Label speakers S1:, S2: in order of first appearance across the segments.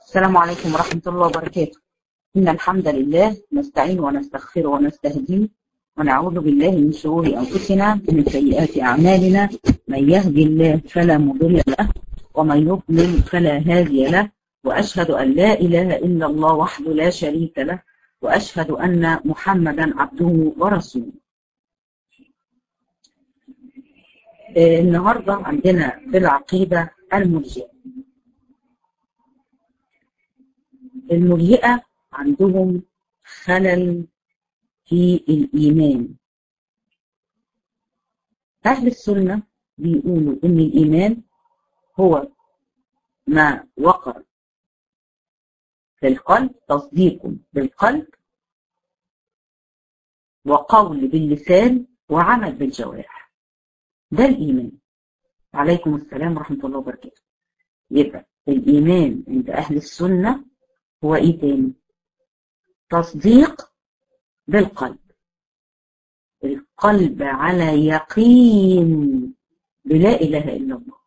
S1: السلام عليكم ورحمة الله وبركاته إن الحمد لله نستعين ونستغفر ونستهديه ونعوذ بالله من شرور أنفسنا ومن سيئات أعمالنا من يهدي الله فلا مضل له ومن يضلل فلا هادي له وأشهد أن لا إله إلا الله وحده لا شريك له وأشهد أن محمدا عبده ورسوله آه، النهاردة عندنا في العقيدة المرجئة المرجئة عندهم خلل في الإيمان أهل السنة بيقولوا إن الإيمان هو ما وقر في القلب تصديق بالقلب وقول باللسان وعمل بالجوارح ده الإيمان عليكم السلام ورحمة الله وبركاته يبقى الإيمان عند أهل السنة هو إيه تاني؟ تصديق بالقلب القلب على يقين بلا إله إلا الله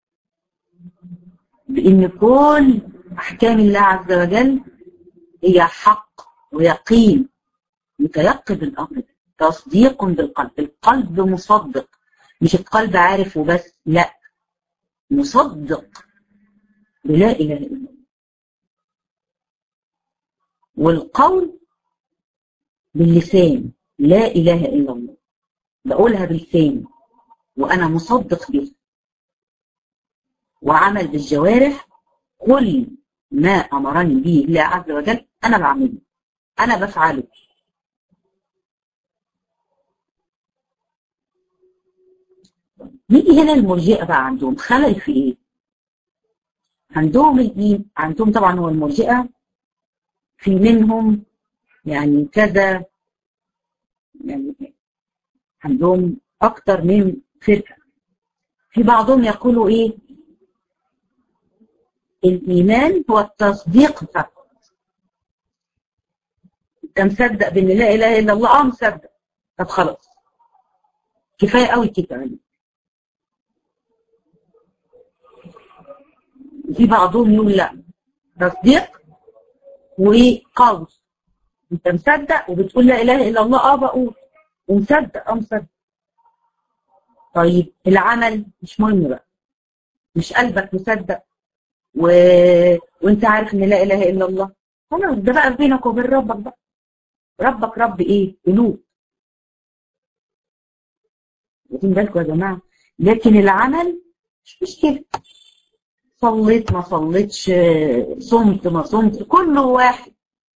S1: بإن كل أحكام الله عز وجل هي حق ويقين متيقن الأمر تصديق بالقلب القلب مصدق مش القلب عارف وبس لا مصدق بلا إله إلا الله والقول باللسان لا إله إلا الله بقولها بلساني وأنا مصدق به وعمل بالجوارح كل ما أمرني به الله عز وجل أنا بعمله أنا بفعله نيجي هنا المرجئة بقى عندهم خلل في إيه؟ عندهم الإيمان عندهم طبعا هو المرجئة في منهم يعني كذا يعني عندهم أكتر من فرقة في بعضهم يقولوا إيه الإيمان هو التصديق فقط أنت مصدق بأن لا إله إلا الله أه مصدق طب خلاص كفاية قوي كده يعني. في بعضهم يقول لا تصديق وقول انت مصدق وبتقول لا اله الا الله اه بقول ومصدق اه مصدق طيب العمل مش مهم بقى مش قلبك مصدق و... وانت عارف ان لا اله الا الله خلاص ده بقى بينك وبين ربك بقى ربك رب ايه قلوب واخدين بالكم يا جماعه لكن العمل مش مشكله صليت ما صليتش صمت ما صمت كل واحد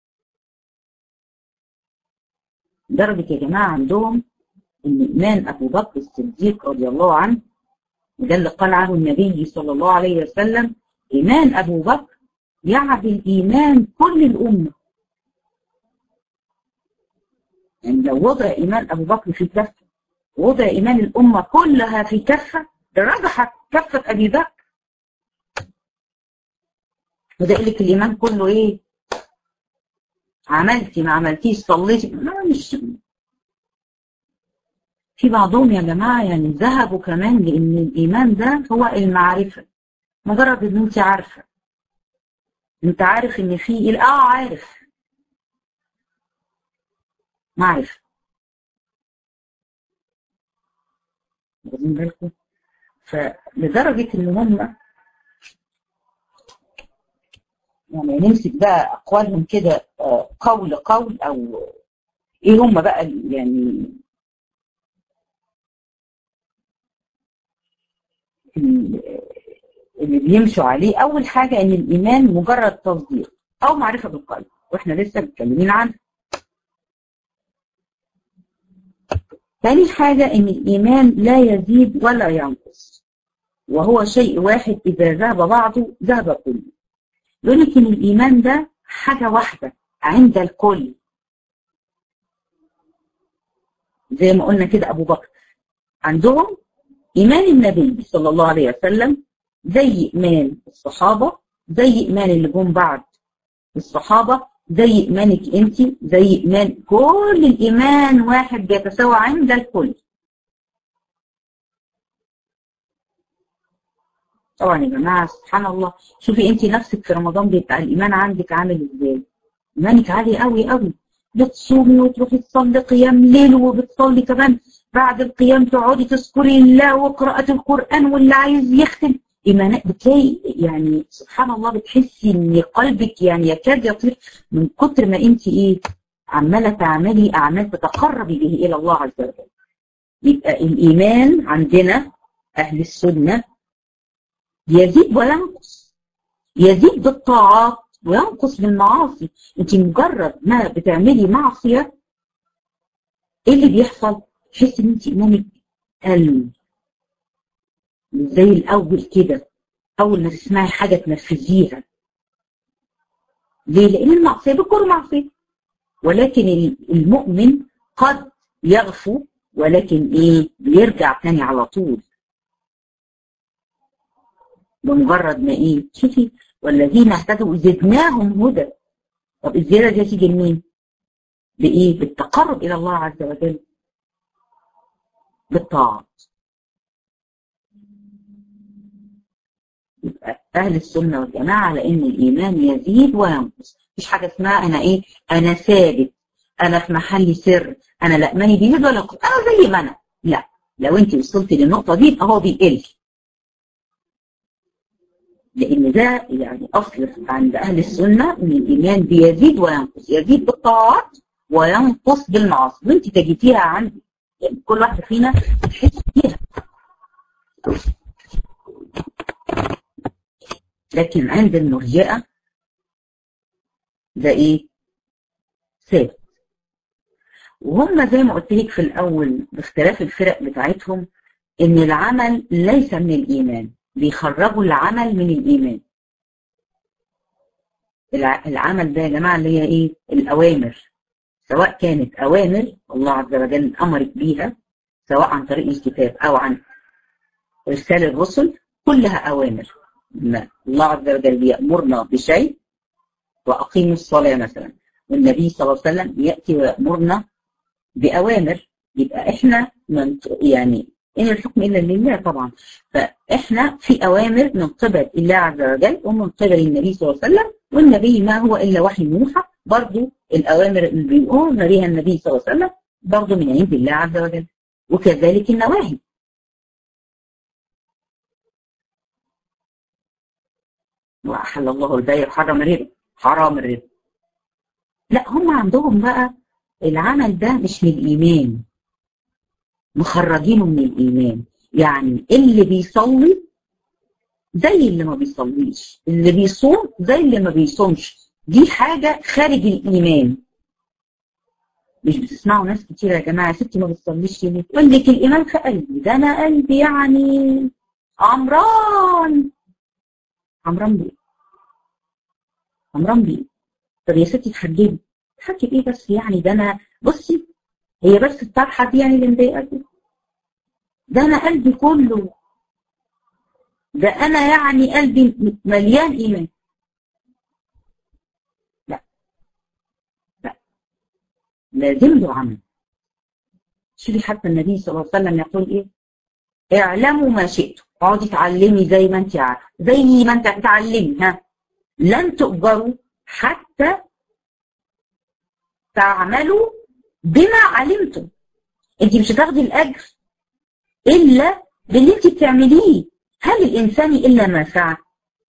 S1: درجة يا جماعة عندهم إن إيمان أبو بكر الصديق رضي الله عنه وده اللي قال عنه النبي صلى الله عليه وسلم إيمان أبو بكر يعدل إيمان كل الأمة يعني لو وضع إيمان أبو بكر في كفة وضع إيمان الأمة كلها في كفة رجحت كفة أبي بكر وده يقول لك الإيمان كله إيه؟ عملتي ما عملتيش صليتي ما مش في بعضهم يا جماعة يعني ذهبوا كمان لأن الإيمان ده هو المعرفة مجرد إن أنت عارفة أنت عارف إن في آه عارف معرفة واخدين بالكم فلدرجة إن هم يعني نمسك بقى أقوالهم كده قول قول أو إيه هم بقى يعني اللي بيمشوا عليه أول حاجة إن الإيمان مجرد تصديق أو معرفة بالقلب وإحنا لسه متكلمين عنها ثاني حاجة إن الإيمان لا يزيد ولا ينقص وهو شيء واحد إذا ذهب بعضه ذهب كله يقول لك ان الايمان ده حاجه واحده عند الكل زي ما قلنا كده ابو بكر عندهم ايمان النبي صلى الله عليه وسلم زي ايمان الصحابه زي ايمان اللي جم بعد الصحابه زي ايمانك انت زي ايمان كل الايمان واحد بيتساوى عند الكل طبعا يا جماعه سبحان الله شوفي انت نفسك في رمضان بيبقى الايمان عندك عامل ازاي ايمانك عالي قوي قوي بتصومي وتروحي تصلي قيام ليل وبتصلي كمان بعد القيام تقعدي تذكري الله وقراءة القرآن واللي عايز يختم إيمانك بتلاقي يعني سبحان الله بتحسي إن قلبك يعني يكاد يطير من كتر ما أنت إيه عمالة تعملي أعمال تتقربي به إلى الله عز وجل. يبقى الإيمان عندنا أهل السنة يزيد وينقص. يزيد بالطاعات وينقص بالمعاصي. أنت مجرد ما بتعملي معصية إيه اللي بيحصل؟ تحسي إن أنت إيمانك قل. زي الأول كده أول ما تسمعي حاجة تنفذيها. ليه؟ لأن المعصية بكل معصية. ولكن المؤمن قد يغفو ولكن ايه بيرجع تاني على طول بمجرد ما ايه شوفي والذين اهتدوا زدناهم هدى طب الزيادة دي تيجي منين؟ بإيه؟ بالتقرب إلى الله عز وجل بالطاعات يبقى أهل السنة والجماعة لأن الإيمان يزيد وينقص مفيش حاجة اسمها أنا إيه أنا ثابت أنا في محل سر أنا لا ماني بيزيد ولا ينقص أنا زي ما أنا لا لو أنت وصلتي للنقطة دي يبقى هو بيقل لأن ده يعني أصل عند أهل السنة إن الإيمان بيزيد وينقص يزيد بالطاعات وينقص بالمعاصي وأنت تجديها عندي يعني كل واحدة فينا تحس بيها لكن عند المرجئة ده ايه ثابت وهم زي ما قلت لك في الاول باختلاف الفرق بتاعتهم ان العمل ليس من الايمان بيخرجوا العمل من الايمان العمل ده يا جماعه اللي هي ايه الاوامر سواء كانت اوامر الله عز وجل امرك بيها سواء عن طريق الكتاب او عن ارسال الرسل كلها اوامر الله عز وجل يأمرنا بشيء وأقيموا الصلاة مثلا والنبي صلى الله عليه وسلم يأتي ويأمرنا بأوامر يبقى إحنا من يعني إن الحكم إلا لله طبعا فإحنا في أوامر من قبل الله عز وجل ومن قبل النبي صلى الله عليه وسلم والنبي ما هو إلا وحي موحى برضه الأوامر اللي بيقوم بها النبي صلى الله عليه وسلم برضه من عند الله عز وجل وكذلك النواهي وأحل الله البيع وحرم الربا حرام الربا لا هم عندهم بقى العمل ده مش من الإيمان مخرجينه من الإيمان يعني اللي بيصلي زي اللي ما بيصليش اللي بيصوم زي اللي ما بيصومش دي حاجة خارج الإيمان مش بتسمعوا ناس كتير يا جماعة ستي ما بتصليش ليه يقول لك الإيمان في قلبي ده أنا قلبي يعني عمران عمران بيه عمران بيه طب يا ستي تحجبي تحجب ايه بس يعني ده انا بصي هي بس الطرحه دي يعني اللي مضايقاكي ده انا قلبي كله ده انا يعني قلبي مليان ايمان لا لا لازم له عمل شوفي حتى النبي صلى الله عليه وسلم يقول ايه اعلموا ما شئتم اقعدي اتعلمي زي ما انت عارفه زي ما انت هتتعلمي ها لن تؤجروا حتى تعملوا بما علمتم انت مش هتاخدي الاجر الا باللي انت بتعمليه هل الانسان الا ما سعى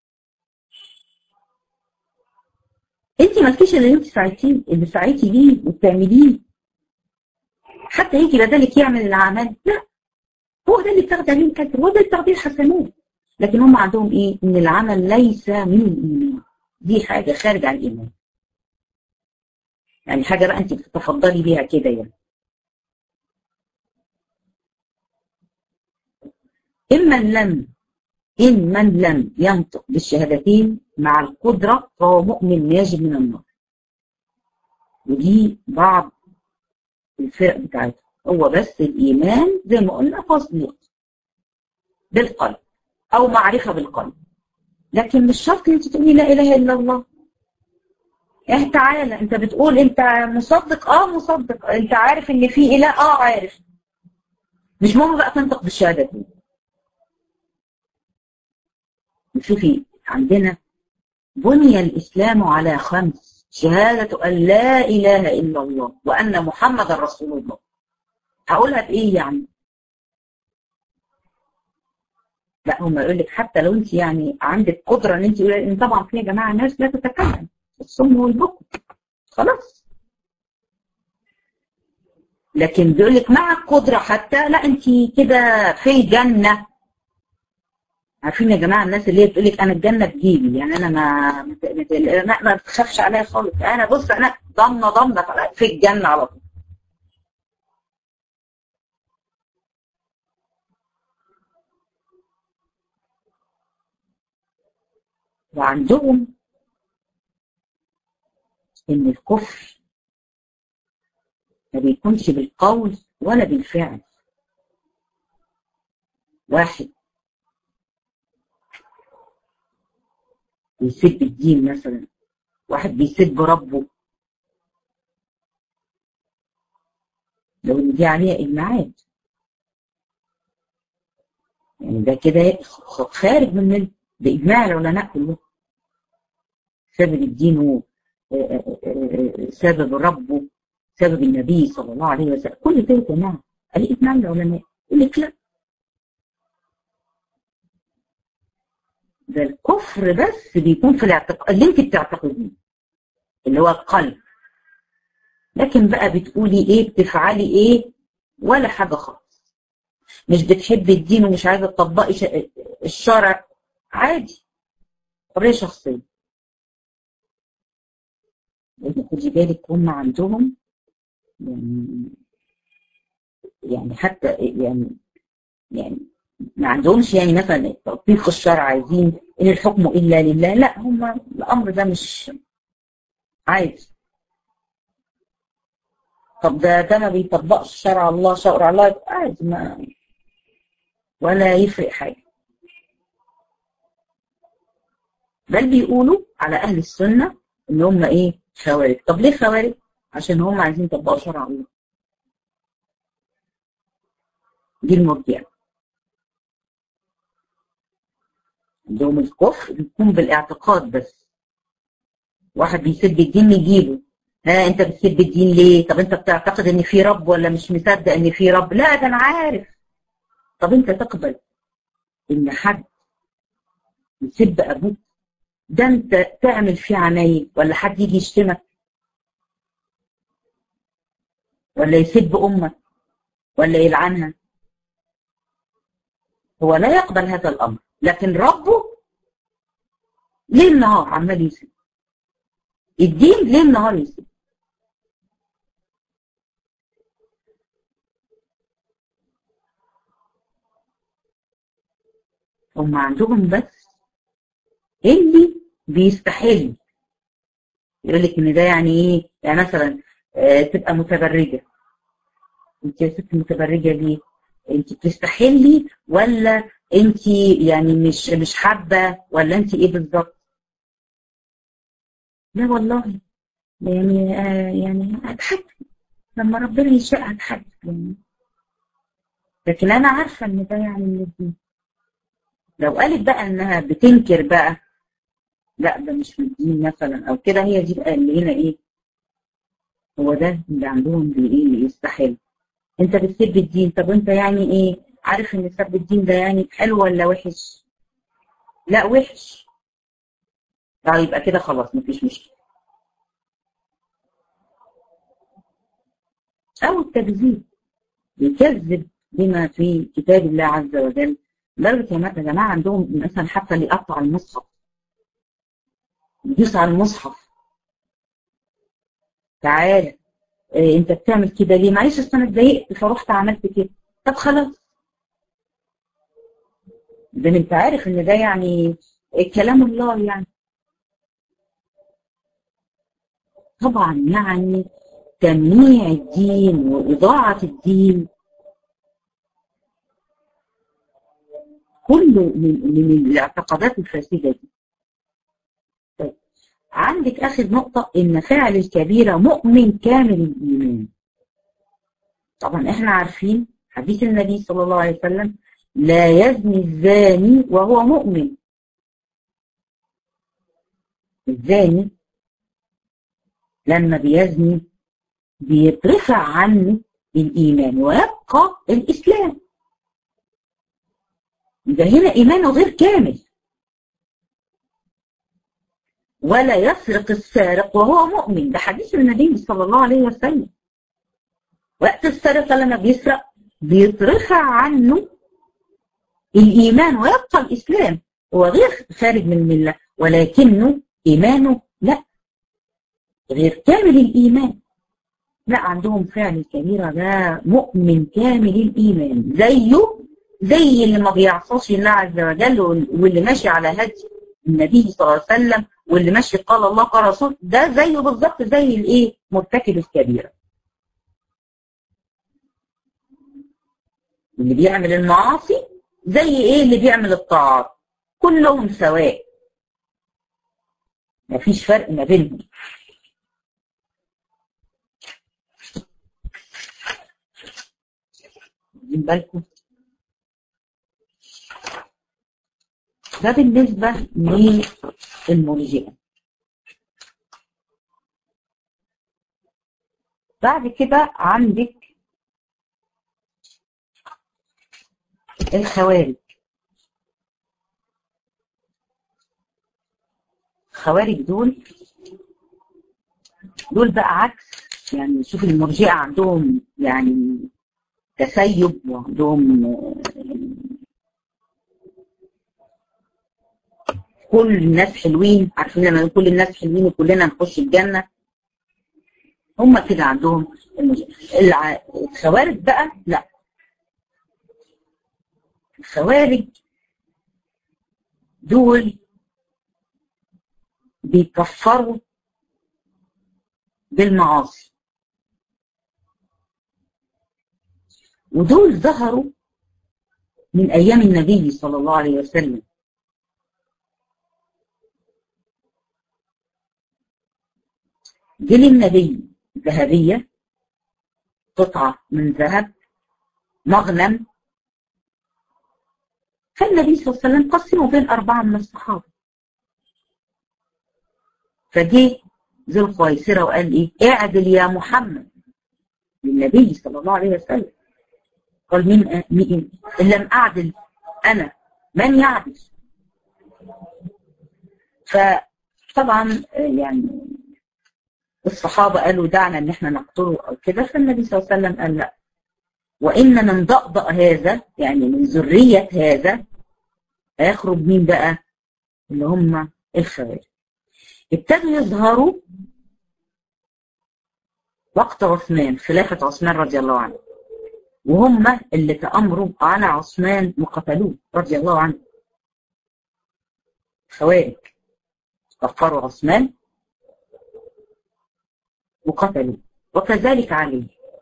S1: انت مالكيش اللي انت سعيتيه اللي سعيتي بيه وبتعمليه حتى يجي بدلك يعمل العمل لا هو ده اللي بتاخدي عليه الاجر هو ده اللي بتاخديه الحسنات لكن هم عندهم ايه ان العمل ليس من الايمان دي حاجه خارج عن الايمان يعني حاجه بقى انت بتتفضلي بيها كده يعني إما لم إن من لم ينطق بالشهادتين مع القدرة فهو مؤمن ناجي من النار ودي بعض الفرق بتاعتها هو بس الإيمان زي ما قلنا تصديق بالقلب أو معرفة بالقلب لكن مش شرط انت تقولي لا إله إلا الله اه تعالى انت بتقول انت مصدق اه مصدق انت عارف ان في اله اه عارف مش مهم بقى تنطق بالشهادتين شوفي عندنا بني الإسلام على خمس شهادة أن لا إله إلا الله وأن محمد رسول الله هقولها بإيه يعني لا هم يقول لك حتى لو انت يعني عندك قدره ان انت ان طبعا في يا جماعه ناس لا تتكلم الصم والبكم خلاص لكن بيقول لك مع القدره حتى لا انت كده في الجنه عارفين يا جماعه الناس اللي هي بتقول لك انا الجنه بجيبي يعني انا ما ما, ما, ما تخافش عليا خالص انا بص انا ضامنه ضامنه في الجنه على طول وعندهم ان الكفر ما بيكونش بالقول ولا بالفعل واحد بيسب الدين مثلا واحد بيسب ربه لو ان دي عليها اجماعات يعني ده كده خارج من باجماع العلماء كلهم سبب الدين سبب ربه سبب النبي صلى الله عليه وسلم كل ده يا جماعه الاجماع العلماء يقول لك لا ده الكفر بس بيكون في الاعتقاد اللي انت بتعتقديه اللي هو القلب لكن بقى بتقولي ايه بتفعلي ايه ولا حاجه خالص مش بتحبي الدين ومش عايزه تطبقي الشرع عادي حريه شخصيه لان خدي بالك هم عندهم يعني يعني حتى يعني يعني ما عندهمش يعني مثلا تطبيق الشرع عايزين ان الحكم الا لله لا هم الامر ده مش عادي طب ده ده ما بيطبقش شرع الله شرع الله عادي ما ولا يفرق حاجه بل بيقولوا على اهل السنه ان هم ايه خوارج طب ليه خوارج عشان هم عايزين يطبقوا شرع الله دي المرجئه عندهم الكفر بيكون بالاعتقاد بس واحد بيسب الدين يجيبه ها انت بتسب الدين ليه طب انت بتعتقد ان في رب ولا مش مصدق ان في رب لا ده انا عارف طب انت تقبل ان حد يسب ابوك ده انت تعمل فيه عمايل ولا حد يجي يشتمك ولا يسب امك ولا يلعنها هو لا يقبل هذا الامر لكن ربه ليل نهار عمال يسب الدين ليل نهار يسب هم عندهم بس اللي بيستحل يقول لك ان ده يعني ايه يعني مثلا آه تبقى متبرجه انت يا ست متبرجه ليه انت بتستحلي ولا انت يعني مش مش حابه ولا انت ايه بالظبط لا والله يعني آه يعني هتحب لما ربنا يشاء هتحب يعني لكن انا عارفه ان ده يعني من الدين لو قالت بقى انها بتنكر بقى لا ده مش من الدين مثلا او كده هي دي بقى اللي هنا ايه هو ده اللي عندهم بايه يستحل انت بتسب الدين طب انت يعني ايه عارف ان سب الدين ده يعني حلو ولا وحش لا وحش طيب يبقى كده خلاص مفيش مشكله او التكذيب يكذب بما في كتاب الله عز وجل لدرجه يا جماعه عندهم مثلا حتى اللي يقطع المصحف يدوس على المصحف تعالى إيه انت بتعمل كده ليه معلش اصل انا اتضايقت فرحت عملت كده طب خلاص ده انت عارف ان ده يعني كلام الله يعني طبعا يعني تمنيع الدين وإضاعة الدين كله من, من الاعتقادات الفاسدة دي طيب عندك آخر نقطة إن فاعل الكبيرة مؤمن كامل الإيمان طبعا إحنا عارفين حديث النبي صلى الله عليه وسلم لا يزني الزاني وهو مؤمن الزاني لما بيزني بيترفع عنه الإيمان ويبقى الإسلام ده هنا إيمانه غير كامل ولا يسرق السارق وهو مؤمن ده حديث النبي صلى الله عليه وسلم وقت السرقة لما بيسرق بيترفع عنه الإيمان ويبقى الإسلام هو غير خارج من الملة ولكنه إيمانه لا غير كامل الإيمان لا عندهم فعل كبيرة ده مؤمن كامل الإيمان زيه زي اللي ما بيعصاش الله عز وجل واللي ماشي على هدي النبي صلى الله عليه وسلم واللي ماشي قال الله قال رسول ده زيه بالظبط زي الايه مرتكب الكبيره اللي بيعمل المعاصي زي ايه اللي بيعمل الطاعات كلهم سواء مفيش فرق ما بينهم واخدين بالكم ده بالنسبة للمرجئة بعد كده عندك الخوارج الخوارج دول دول بقى عكس يعني شوف المرجئة عندهم يعني تسيب وعندهم كل الناس حلوين عارفين لما كل الناس حلوين وكلنا نخش الجنة هم كده عندهم الخوارج بقى لا الخوارج دول بيكفروا بالمعاصي ودول ظهروا من ايام النبي صلى الله عليه وسلم جه للنبي ذهبيه قطعه من ذهب مغنم فالنبي صلى الله عليه وسلم قسمه بين اربعه من الصحابه فجه ذو الخويسره وقال ايه اعدل يا محمد للنبي صلى الله عليه وسلم قال مين مين ان لم اعدل انا من يعدل فطبعا يعني الصحابه قالوا دعنا ان احنا نقتله او كده فالنبي صلى الله عليه وسلم قال لا وان من ضأضأ هذا يعني من ذريه هذا هيخرج مين بقى اللي هم الخوارج ابتدوا يظهروا وقت عثمان خلافه عثمان رضي الله عنه وهم اللي تأمروا على عثمان وقتلوه رضي الله عنه خوارج كفروا عثمان وقتلوه وكذلك علي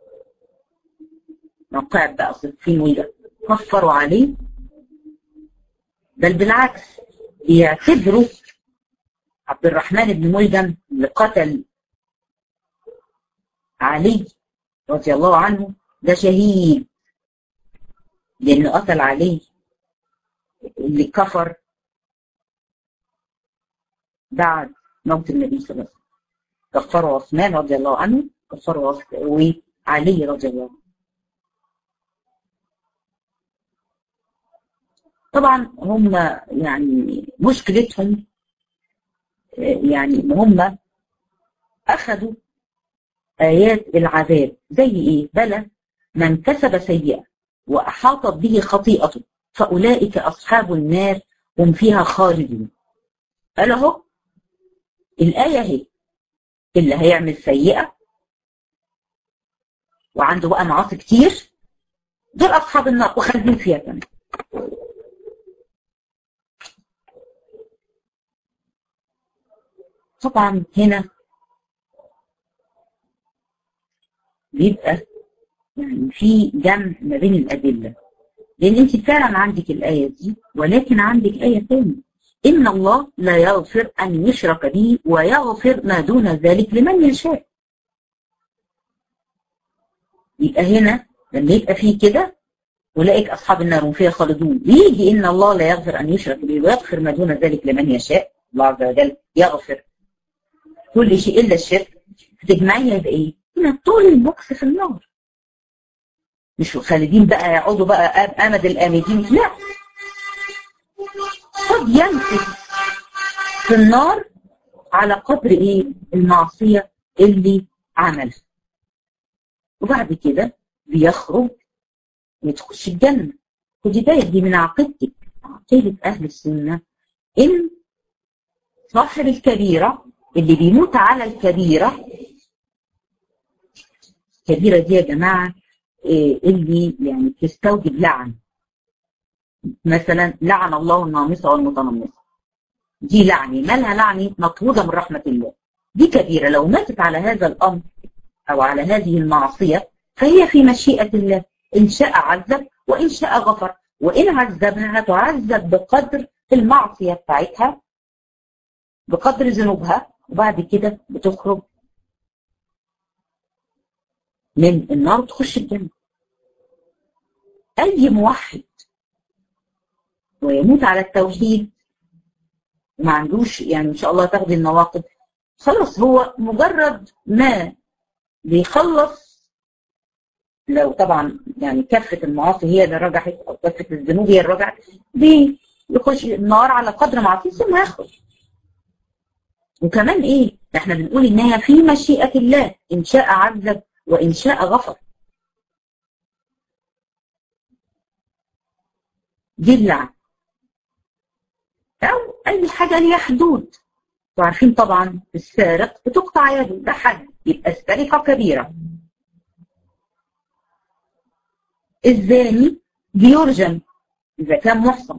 S1: موقع بقى صفين ويدا كفروا عليه بل بالعكس يعتبروا عبد الرحمن بن ملجم اللي قتل علي رضي الله عنه ده شهيد لأنه قتل عليه اللي كفر بعد موت النبي صلى الله عليه وسلم كفروا عثمان رضي الله عنه كفروا وعلي رضي الله عنه طبعا هم يعني مشكلتهم يعني ان هم اخذوا آيات العذاب زي إيه؟ بلى من كسب سيئة وأحاطت به خطيئته فأولئك أصحاب النار هم فيها خالدون قال أهو الآية هي اللي هيعمل سيئة وعنده بقى معاصي كتير دول أصحاب النار وخالدين فيها كمان طبعا هنا بيبقى يعني في جمع ما بين الأدلة لأن أنت فعلا عندك الآية دي ولكن عندك آية ثانية إن الله لا يغفر أن يشرك به ويغفر ما دون ذلك لمن يشاء يبقى هنا لما يبقى فيه كده أولئك أصحاب النار هم فيها خالدون يجي إن الله لا يغفر أن يشرك به ويغفر ما دون ذلك لمن يشاء الله عز وجل يغفر كل شيء الا الشرك هتجمعيها بايه؟ هنا طول المكس في النار مش خالدين بقى يقعدوا بقى امد الامدين لا قد يمسك في النار على قدر ايه المعصيه اللي عملها وبعد كده بيخرج ويدخلش الجنه خدي بالك دي من عقيدتك عقيده اهل السنه ان صاحب الكبيره اللي بيموت على الكبيره الكبيره دي يا جماعه اللي يعني تستوجب لعن مثلا لعن الله النامصة والمتنمصة دي لعني مالها لعني مطرودة من رحمة الله دي كبيرة لو ماتت على هذا الأمر أو على هذه المعصية فهي في مشيئة الله إن شاء عذب وإن شاء غفر وإن عذبها هتعذب بقدر المعصية بتاعتها بقدر ذنوبها وبعد كده بتخرج من النار تخش الجنة أي موحد ويموت على التوحيد وما عندوش يعني إن شاء الله تاخد النواقض خلاص هو مجرد ما بيخلص لو طبعا يعني كفة المعاصي هي اللي رجحت أو كفة الذنوب هي اللي رجحت بيخش النار على قدر معصية ثم يخرج وكمان ايه احنا بنقول ان هي في مشيئة الله ان شاء عذب وان شاء غفر دي اللعن او اي حاجة ليها حدود وعارفين طبعا السارق بتقطع يده ده حد يبقى السرقة كبيرة الزاني بيرجم اذا كان محصن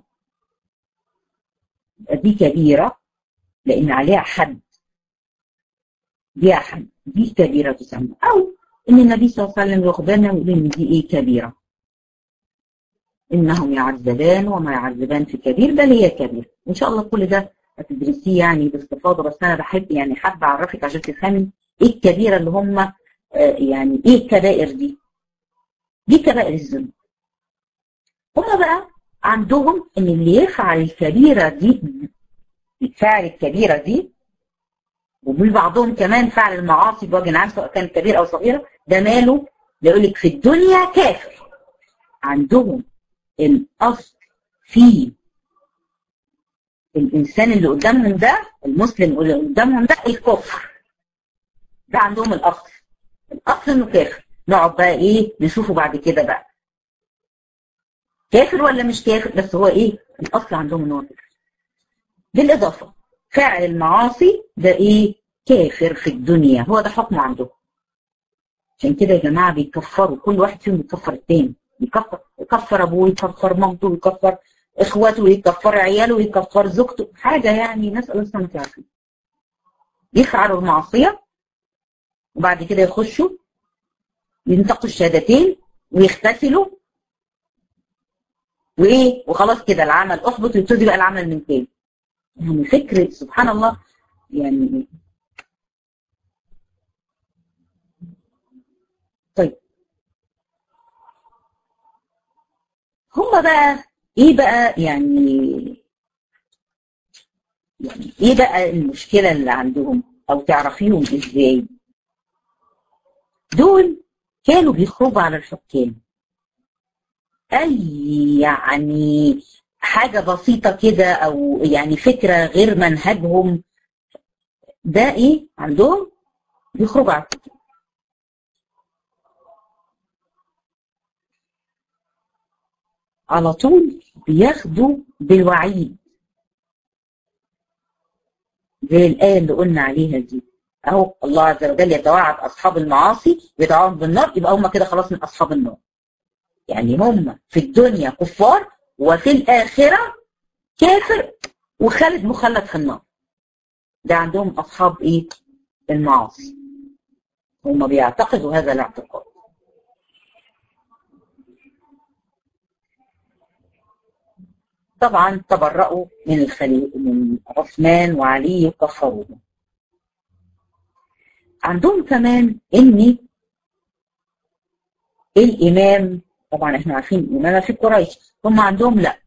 S1: دي كبيرة لان عليها حد دي حد دي كبيرة تسمى او ان النبي صلى الله عليه وسلم يخبرنا ويقول ان دي ايه كبيرة انهم يعذبان وما يعذبان في كبير بل هي كبير ان شاء الله كل ده هتدرسيه يعني باستفاضه بس انا بحب يعني حابه اعرفك عشان تفهمي ايه الكبيره اللي هم آه يعني ايه الكبائر دي دي كبائر الذنوب هم بقى عندهم ان اللي يفعل الكبيره دي فعل الكبيره دي ومن بعضهم كمان فعل المعاصي بوجه عام سواء كانت كبيره او صغيره ده ماله يقول لك في الدنيا كافر عندهم الاصل في الانسان اللي قدامهم ده المسلم اللي قدامهم ده الكفر ده عندهم الاصل الاصل انه كافر نقعد بقى ايه نشوفه بعد كده بقى كافر ولا مش كافر بس هو ايه الاصل عندهم ان هو كافر بالاضافه فاعل المعاصي ده ايه كافر في الدنيا هو ده حكمه عندهم عشان كده يا جماعه بيكفروا كل واحد فيهم بيكفر التاني يكفر يكفر ابوه يكفر مامته يكفر اخواته يكفر عياله يكفر زوجته حاجه يعني نسال الله ما تعرفين يفعلوا المعصيه وبعد كده يخشوا ينتقوا الشهادتين ويغتسلوا وايه وخلاص كده العمل احبط ويبتدي بقى العمل من تاني يعني فكر سبحان الله يعني طيب هم بقى ايه بقى يعني يعني ايه بقى المشكلة اللي عندهم او تعرفيهم ازاي دول كانوا بيخرجوا على الحكام اي يعني حاجة بسيطة كده او يعني فكرة غير منهجهم ده ايه عندهم بيخرجوا على الحكام على طول بياخدوا بالوعيد زي الآية اللي قلنا عليها دي أهو الله عز وجل يتوعد أصحاب المعاصي ويدعوهم بالنار يبقى هم كده خلاص من أصحاب النار يعني هم في الدنيا كفار وفي الآخرة كافر وخالد مخلد في النار ده عندهم أصحاب إيه المعاصي هم بيعتقدوا هذا الاعتقاد طبعا تبرأوا من الخليل من عثمان وعلي وكفروهم عندهم كمان ان الامام طبعا احنا عارفين الامامه في قريش هم عندهم لا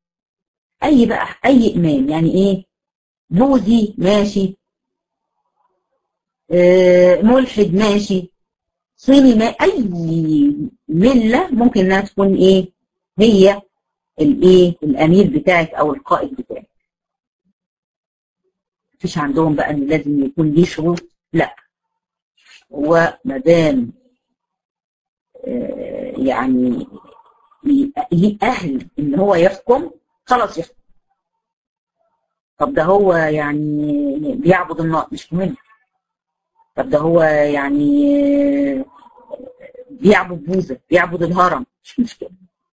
S1: اي بقى اي امام يعني ايه بوذي ماشي آه، ملحد ماشي صيني ما اي مله ممكن انها تكون ايه هي الايه الامير بتاعك او القائد بتاعك مفيش عندهم بقى ان لازم يكون ليه شروط لا هو ما دام آه، يعني ليه اهل ان هو يحكم خلاص يحكم طب ده هو يعني بيعبد النار مش مهم طب ده هو يعني آه، بيعبد بوذا بيعبد الهرم مش مشكله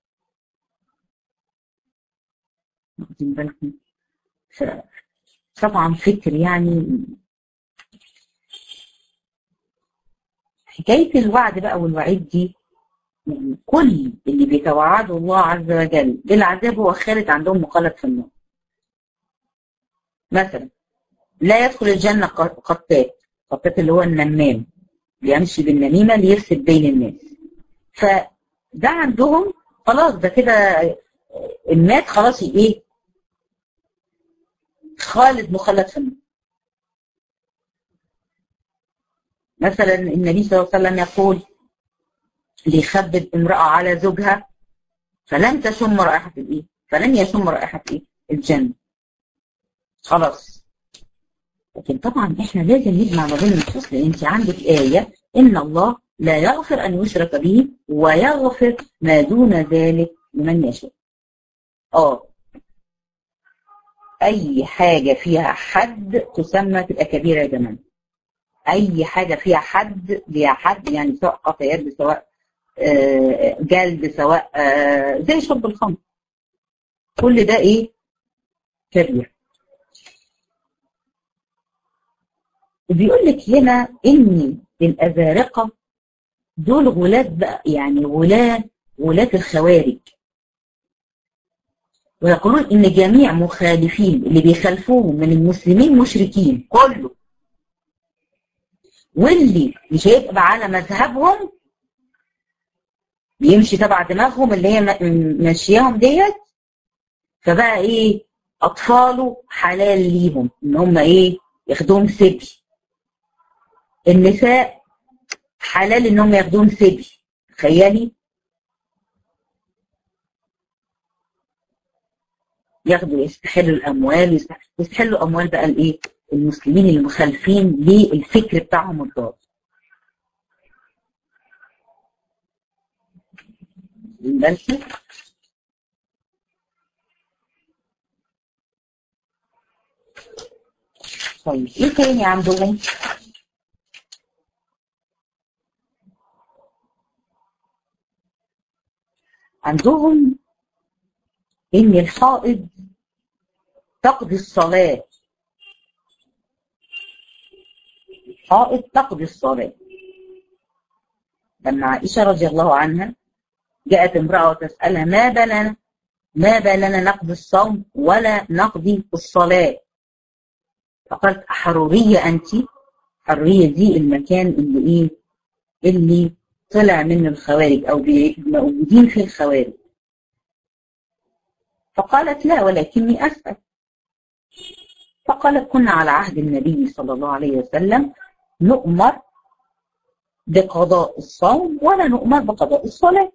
S1: واخدين بالكم ف- طبعا فكر يعني حكايه الوعد بقى والوعيد دي يعني كل اللي بيتوعده الله عز وجل بالعذاب هو خالد عندهم مخلد في النار مثلا لا يدخل الجنة ق- قتات قتات اللي هو النمام بيمشي بالنميمة ليفسد بين الناس فده عندهم خلاص ده كده المات خلاص ايه خالد مخلد في النار مثلا النبي صلى الله عليه وسلم يقول ليخبب امرأة على زوجها فلن تشم رائحة الايه فلن يشم رائحة ايه الجنة خلاص لكن طبعا احنا لازم نجمع ما بين النصوص لان انت عندك آية ان الله لا يغفر ان يشرك به ويغفر ما دون ذلك لمن يشاء اه اي حاجة فيها حد تسمى تبقى كبيرة يا جماعة اي حاجة فيها حد ليها حد يعني سواء قطع يد سواء آه، جلد سواء آه، زي شرب الخمر كل ده ايه كبير بيقول لك هنا ان الازارقه دول غلاة بقى يعني غلاة غلاة الخوارج ويقولون ان جميع مخالفين اللي بيخالفوهم من المسلمين مشركين كله واللي مش هيبقى على مذهبهم بيمشي تبع دماغهم اللي هي م- ماشياهم ديت فبقى ايه اطفاله حلال ليهم ان هم ايه ياخدوهم سبي النساء حلال ان هم ياخدوهم سبي تخيلي ياخدوا يستحلوا الاموال يستح- يستحلوا اموال بقى الايه المسلمين المخالفين للفكر بتاعهم الضال بالك طيب ايه تاني عندهم عندهم ان الحائض تقضي الصلاة الحائض تقضي الصلاة لما عائشة رضي الله عنها جاءت امرأة وتسألها ما بلنا ما بالنا نقضي الصوم ولا نقضي الصلاة فقالت أحرورية أنت حرية دي المكان اللي إيه اللي طلع منه الخوارج أو بي- موجودين فيه الخوارج فقالت لا ولكني أسأل فقالت كنا على عهد النبي صلى الله عليه وسلم نؤمر بقضاء الصوم ولا نؤمر بقضاء الصلاة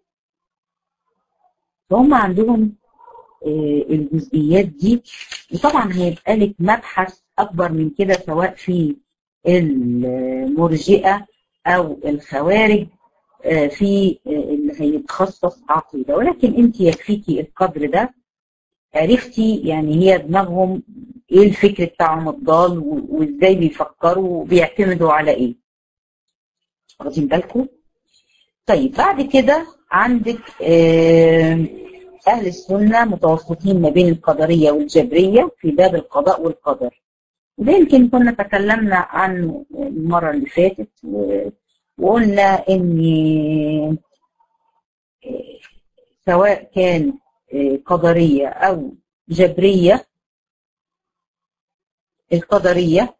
S1: فهم عندهم آه، الجزئيات دي وطبعا هيبقى لك مبحث أكبر من كده سواء في المرجئة أو الخوارج آه، في آه، اللي هيتخصص عقيدة ولكن أنت يكفيكي القدر ده عرفتي يعني هي دماغهم ايه الفكر بتاعهم الضال و- وازاي بيفكروا وبيعتمدوا على ايه واخدين بالكم طيب بعد كده عندك آه، اهل السنه متوسطين ما بين القدريه والجبريه في باب القضاء والقدر وده يمكن كنا تكلمنا عنه المره اللي فاتت و- وقلنا ان آه، سواء كان آه، قدريه او جبريه القدريه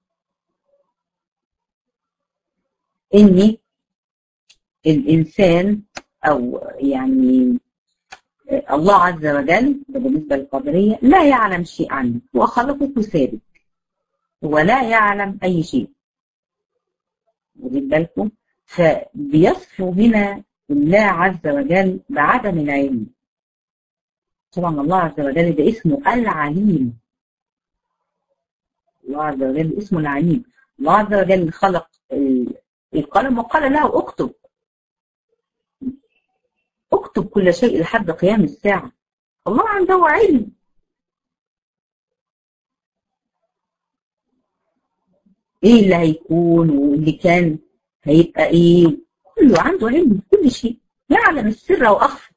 S1: ان الانسان او يعني الله عز وجل ده بالنسبه للقدريه لا يعلم شيء عنه هو خلقك ثابت هو لا يعلم اي شيء واخدين بالكم فبيصفوا هنا الله عز وجل بعدم العلم طبعا الله عز وجل ده اسمه العليم الله عز وجل اسمه العليم الله عز وجل خلق القلم وقال له اكتب اكتب كل شيء لحد قيام الساعة الله عنده علم ايه اللي هيكون واللي كان هيبقى ايه كله عنده علم كل شيء يعلم السر واخفى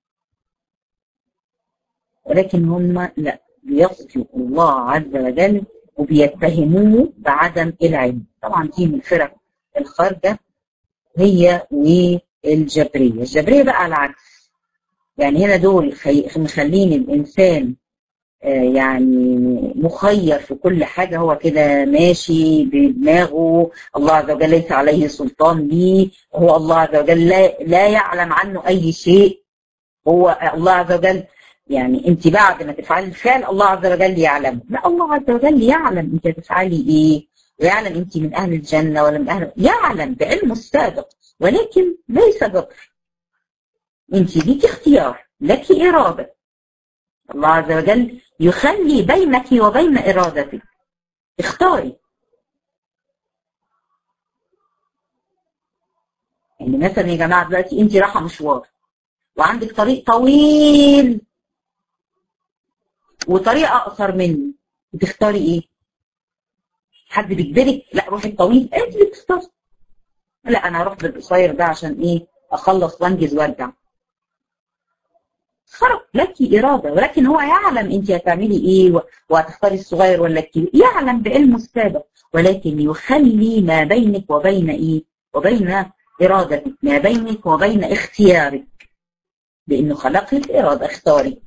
S1: ولكن هم لا بيصفوا الله عز وجل وبيتهموه بعدم العلم طبعا دي من الفرق الخارجة هي والجبرية الجبرية بقى على العكس يعني هنا دول مخلين الإنسان يعني مخير في كل حاجة هو كده ماشي بدماغه الله عز وجل ليس عليه سلطان ليه هو الله عز وجل لا, لا يعلم عنه أي شيء هو الله عز وجل يعني انت بعد ما تفعلي الفعل الله عز وجل يعلم لا الله عز وجل يعلم انت هتفعلي ايه ويعلم انت من اهل الجنة ولا من اهل يعلم بعلمه السابق ولكن ليس جبر انت ليك اختيار لك ارادة الله عز وجل يخلي بينك وبين ارادتك اختاري يعني مثلا يا جماعة دلوقتي انت رايحة مشوار وعندك طريق طويل وطريقة أقصر مني بتختاري إيه؟ حد بيجبرك لا روحي الطويل أنت اللي بتختاري لا أنا هروح بالقصير ده عشان إيه؟ أخلص وأنجز وأرجع خرج لك إرادة ولكن هو يعلم أنت هتعملي إيه وهتختاري الصغير ولا الكبير يعلم بعلمه السابق ولكن يخلي ما بينك وبين إيه؟ وبين إرادتك ما بينك وبين اختيارك لأنه خلق لك إرادة اختاري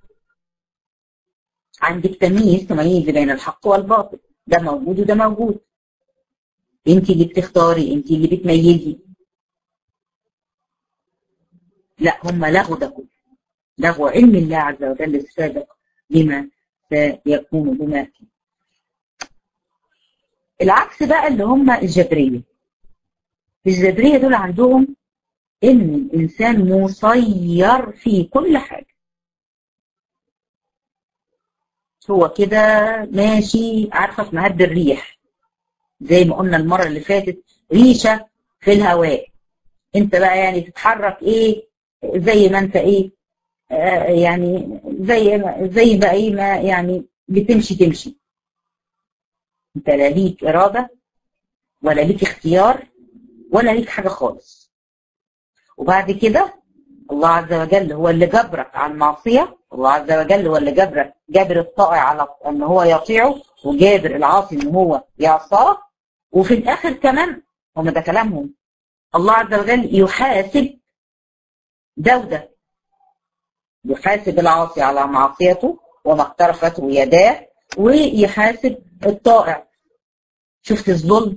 S1: عندك تمييز تميز بين الحق والباطل ده موجود وده موجود انت اللي بتختاري انت اللي بتميزي لا هم لغوا ده كله لغوا علم الله عز وجل السابق بما سيكون بما فيه العكس بقى اللي هم الجبريه الجبريه دول عندهم ان الانسان مسير في كل حاجه هو كده ماشي عارفه في مهد الريح زي ما قلنا المره اللي فاتت ريشه في الهواء انت بقى يعني تتحرك ايه زي ما انت ايه آه يعني زي ما زي بقى ايه ما يعني بتمشي تمشي انت لا ليك اراده ولا ليك اختيار ولا ليك حاجه خالص وبعد كده الله عز وجل هو اللي جبرك على المعصيه الله عز وجل هو اللي جبر جابر الطائع على ان هو يطيعه وجابر العاصي ان هو يعصاه وفي الاخر كمان هم ده كلامهم الله عز وجل يحاسب ده وده يحاسب العاصي على معصيته وما اقترفته يداه ويحاسب الطائع شفت الظلم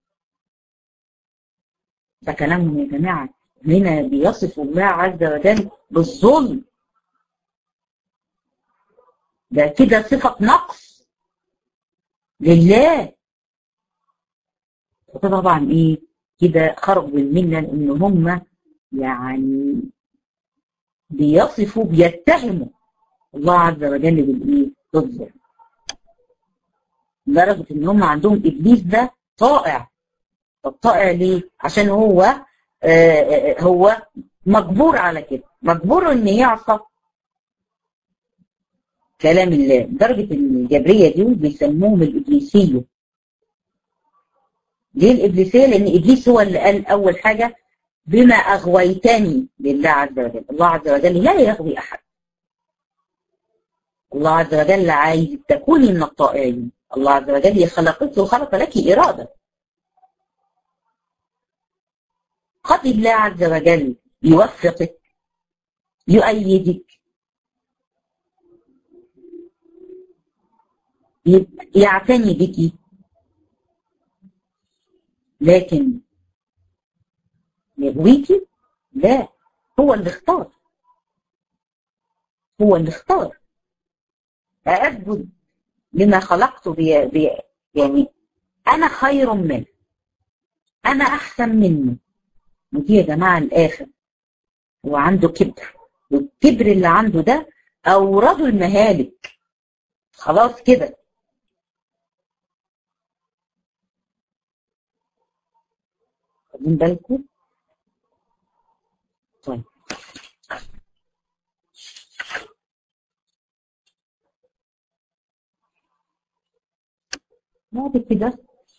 S1: ده كلامهم يا جماعه هنا بيصف الله عز وجل بالظلم ده كده صفة نقص لله وده طبعا ايه كده خرج بالملة ان هم يعني بيصفوا بيتهموا الله عز وجل بالايه بالظلم لدرجة ان هم عندهم ابليس ده طائع طب طائع ليه؟ عشان هو آه هو مجبور على كده مجبور ان يعصى كلام الله درجة ان الجبرية دي بيسموهم الإبليسية ليه الإبليسية؟ لأن إبليس هو اللي قال أول حاجة بما أغويتني لله عز وجل الله عز وجل لا يغوي أحد الله عز وجل عايز تكوني من الطائعين الله عز وجل خلقك وخلق لك إرادة قد الله عز وجل يوفقك يؤيدك يعتني بك لكن يغويكي لا هو اللي اختار هو اللي اختار أسجد لما خلقته بي بي يعني أنا خير منه انا احسن منه ودي يا جماعه الاخر هو عنده كبر والكبر اللي عنده ده اورده المهالك خلاص كده واخدين بالكم طيب بعد كده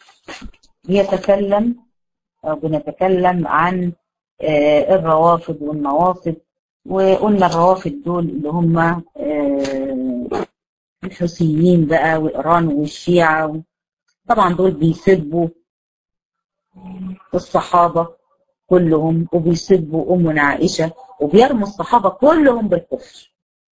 S1: يتكلم أو بنتكلم عن آه الروافض والنواصب وقلنا الروافض دول اللي هم آه الحوثيين بقى وإيران والشيعة طبعا دول بيسبوا الصحابة كلهم وبيسبوا أمنا عائشة وبيرموا الصحابة كلهم بالكفر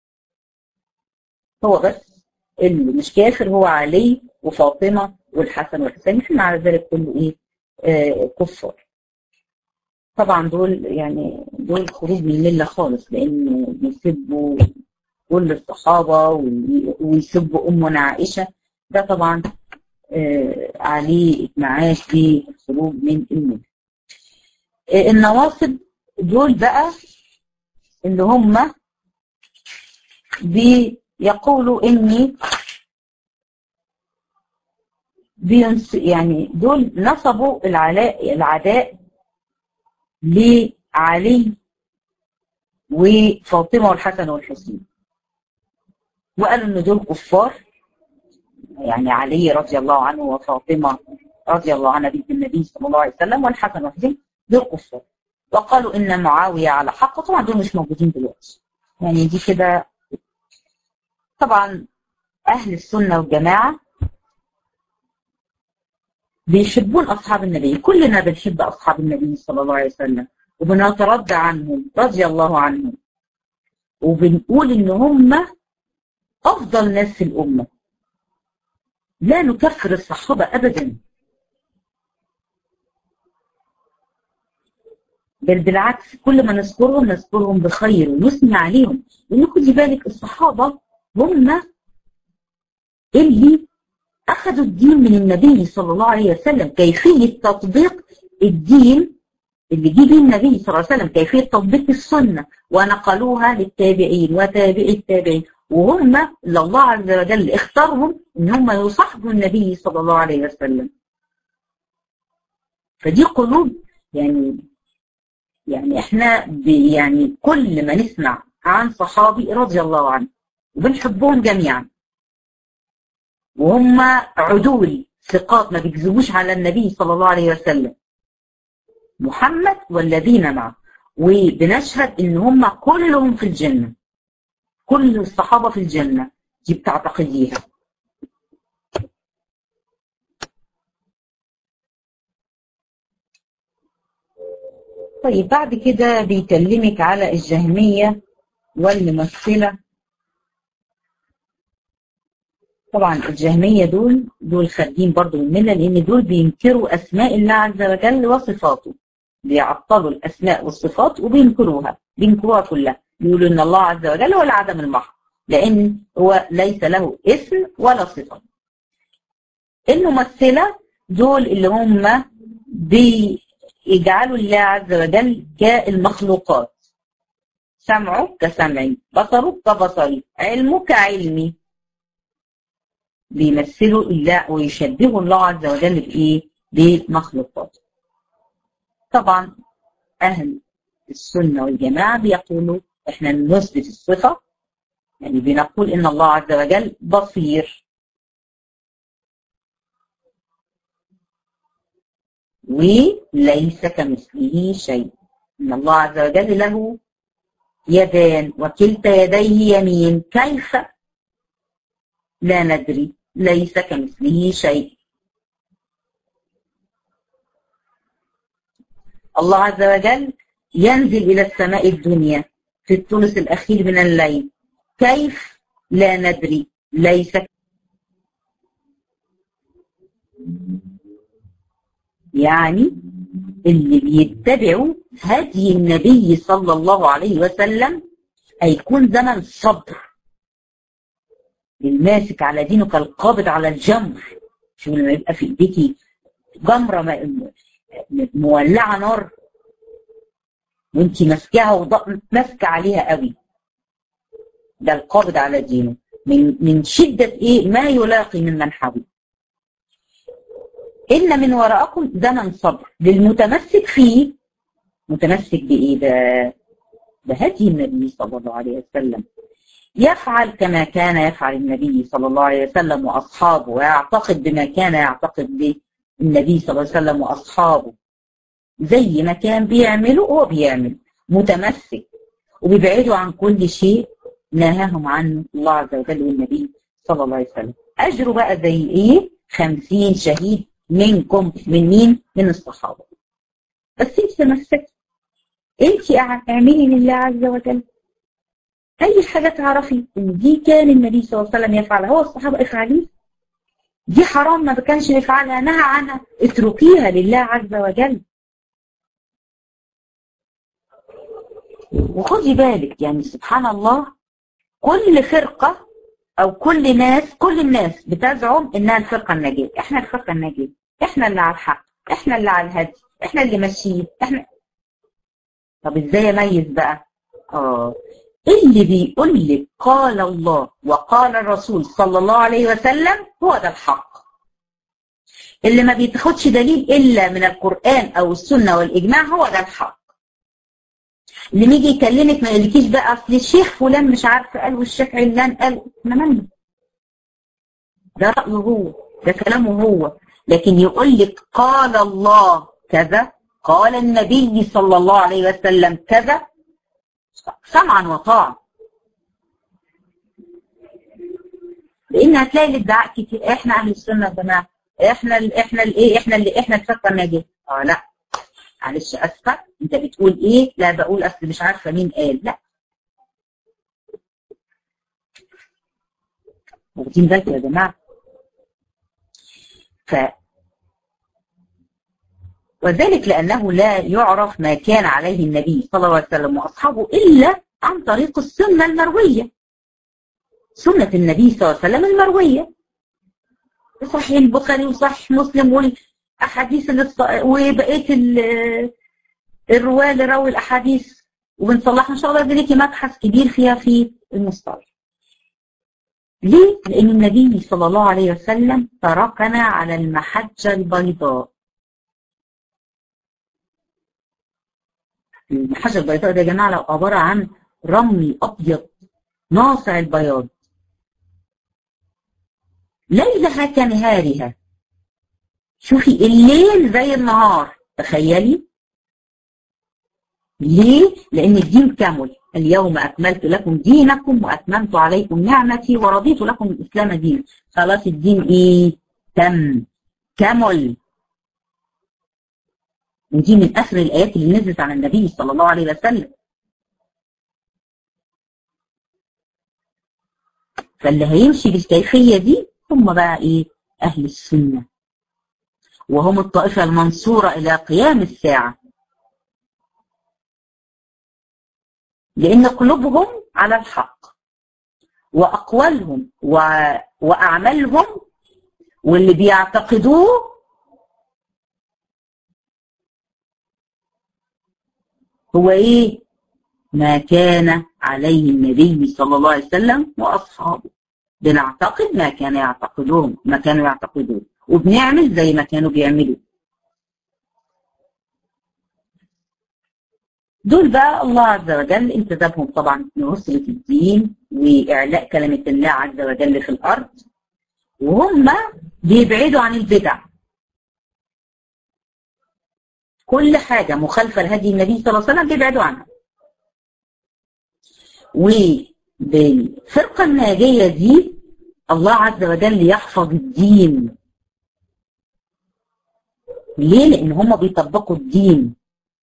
S1: هو بس اللي مش كافر هو علي وفاطمة والحسن والحسين احنا على ذلك كله ايه آه كفار طبعا دول يعني دول خروج من الملة خالص لان بيسبوا كل الصحابة ويسبوا أمنا عائشة ده طبعا آه عليه إجماعات في الخروج من الملة آه النواصب دول بقى اللي هم بيقولوا إني بينس يعني دول نصبوا العلاء العداء لعلي وفاطمه والحسن والحسين وقالوا ان دول كفار يعني علي رضي الله عنه وفاطمه رضي الله عنها بنت النبي صلى الله عليه وسلم والحسن والحسين دول كفار وقالوا ان معاويه على حق طبعا دول مش موجودين دلوقتي يعني دي كده طبعا اهل السنه والجماعه بيحبون أصحاب النبي كلنا بنحب أصحاب النبي صلى الله عليه وسلم وبنترضى عنهم رضي الله عنهم وبنقول إن هم أفضل ناس في الأمة لا نكفر الصحابة أبدا بل بالعكس كل ما نذكرهم نذكرهم بخير ونثني عليهم لأن خدي بالك الصحابة هم اللي أخذوا الدين من النبي صلى الله عليه وسلم كيفية تطبيق الدين اللي جه به النبي صلى الله عليه وسلم كيفية تطبيق السنة ونقلوها للتابعين وتابع التابعين وهم اللي الله عز وجل اختارهم ان هم يصاحبوا النبي صلى الله عليه وسلم فدي قلوب يعني يعني احنا يعني كل ما نسمع عن صحابي رضي الله عنه وبنحبهم جميعا وهم عدول ثقات ما بيكذبوش على النبي صلى الله عليه وسلم محمد والذين معه وبنشهد ان هم كلهم في الجنه كل الصحابه في الجنه دي بتعتقديها طيب بعد كده بيكلمك على الجهميه والممثله طبعا الجهمية دول دول خارجين برضو من الملة لأن دول بينكروا أسماء الله عز وجل وصفاته بيعطلوا الأسماء والصفات وبينكروها بينكروها كلها بيقولوا إن الله عز وجل هو العدم المحض لأن هو ليس له اسم ولا صفة الممثلة دول اللي هم بيجعلوا الله عز وجل كالمخلوقات سمعه كسمعي بصره كبصري علمه كعلمي بيمثلوا الله ويشبهوا الله عز وجل بإيه؟ بمخلوقاته. طبعا أهل السنة والجماعة بيقولوا إحنا نثبت الصفة يعني بنقول إن الله عز وجل بصير وليس كمثله شيء إن الله عز وجل له يدان وكلتا يديه يمين كيف لا ندري ليس كمثله شيء الله عز وجل ينزل إلى السماء الدنيا في الثلث الأخير من الليل كيف لا ندري ليس يعني اللي بيتبعوا هدي النبي صلى الله عليه وسلم هيكون زمن صبر الماسك على دينه كالقابض على الجمر شو لما يبقى في ايديكي جمره مولعه نار وانت ماسكاها وماسكه عليها قوي ده القابض على دينه من من شده ايه ما يلاقي من من حوله ان من وراءكم زمن صبر للمتمسك فيه متمسك بايه ده بهدي النبي صلى الله عليه وسلم يفعل كما كان يفعل النبي صلى الله عليه وسلم واصحابه ويعتقد بما كان يعتقد به النبي صلى الله عليه وسلم واصحابه زي ما كان بيعمله هو بيعمل متمسك وبيبعدوا عن كل شيء نهاهم عنه الله عز وجل والنبي صلى الله عليه وسلم اجره بقى زي ايه خمسين شهيد منكم من مين من الصحابه بس انت تمسكي انت اعملي لله عز وجل اي حاجه تعرفي ان دي كان النبي صلى الله عليه وسلم يفعلها هو الصحابه افعليه دي حرام ما كانش يفعلها نهى عنها اتركيها لله عز وجل وخدي بالك يعني سبحان الله كل فرقة أو كل ناس كل الناس بتزعم إنها الفرقة الناجية إحنا الفرقة الناجية إحنا اللي على الحق إحنا اللي على الهدي إحنا اللي ماشيين إحنا طب إزاي أميز بقى؟ آه اللي بيقول لك قال الله وقال الرسول صلى الله عليه وسلم هو ده الحق اللي ما بيتاخدش دليل إلا من القرآن أو السنة والإجماع هو ده الحق اللي يجي يكلمك ما يقولكيش بقى اصل الشيخ فلان مش عارفه قال والشيخ علان قال احنا مالنا ده رايه هو ده كلامه هو لكن يقول لك قال الله كذا قال النبي صلى الله عليه وسلم كذا سمعا وطاعا لان هتلاقي الادعاء كتير احنا اهل السنه يا جماعه احنا ال احنا الايه احنا اللي احنا الفرقه الناجيه اه لا معلش اسفه انت بتقول ايه لا بقول اصل مش عارفه مين قال لا واخدين بالكم يا جماعه ف وذلك لانه لا يعرف ما كان عليه النبي صلى الله عليه وسلم واصحابه الا عن طريق السنه المرويه سنه النبي صلى الله عليه وسلم المرويه صحيح البخاري وصحيح مسلم والاحاديث وبقيه الرواة اللي رووا الأحاديث وبنصلحها إن شاء الله ليكي مبحث كبير فيها في المصطلح. ليه؟ لأن النبي صلى الله عليه وسلم تركنا على المحجة البيضاء. المحجة البيضاء ده يا جماعة لو عبارة عن رمل أبيض ناصع البياض. ليلها كنهارها. شوفي الليل زي النهار تخيلي ليه؟ لأن الدين كامل اليوم أكملت لكم دينكم وأتممت عليكم نعمتي ورضيت لكم الإسلام دين خلاص الدين إيه؟ تم كمل ودي من آخر الآيات اللي نزلت على النبي صلى الله عليه وسلم فاللي هيمشي بالكيفية دي هم بقى إيه؟ أهل السنة وهم الطائفة المنصورة إلى قيام الساعة لأن قلوبهم على الحق وأقوالهم و... وأعمالهم واللي بيعتقدوه هو إيه؟ ما كان عليه النبي صلى الله عليه وسلم وأصحابه بنعتقد ما كان يعتقدون ما كانوا يعتقدون وبنعمل زي ما كانوا بيعملوا دول بقى الله عز وجل انتدبهم طبعا لنصرة الدين وإعلاء كلمة الله عز وجل في الأرض وهم بيبعدوا عن البدع كل حاجة مخالفة لهدي النبي صلى الله عليه وسلم بيبعدوا عنها وبالفرقة الناجية دي الله عز وجل يحفظ الدين ليه؟ لأن هم بيطبقوا الدين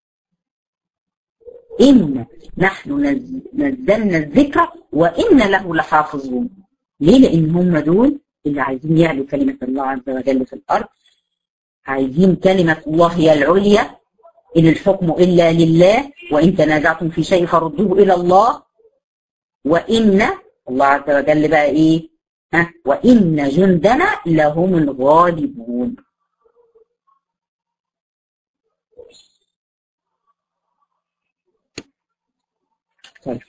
S1: إن نحن نزلنا الذكر وإن له لحافظون ليه؟ لأن هم دول اللي عايزين يعلوا كلمة الله عز وجل في الأرض عايزين كلمة الله هي العليا إن الحكم إلا لله وإن تنازعتم في شيء فردوه إلى الله وإن الله عز وجل بقى إيه؟ ها وإن جندنا لهم الغالبون طيب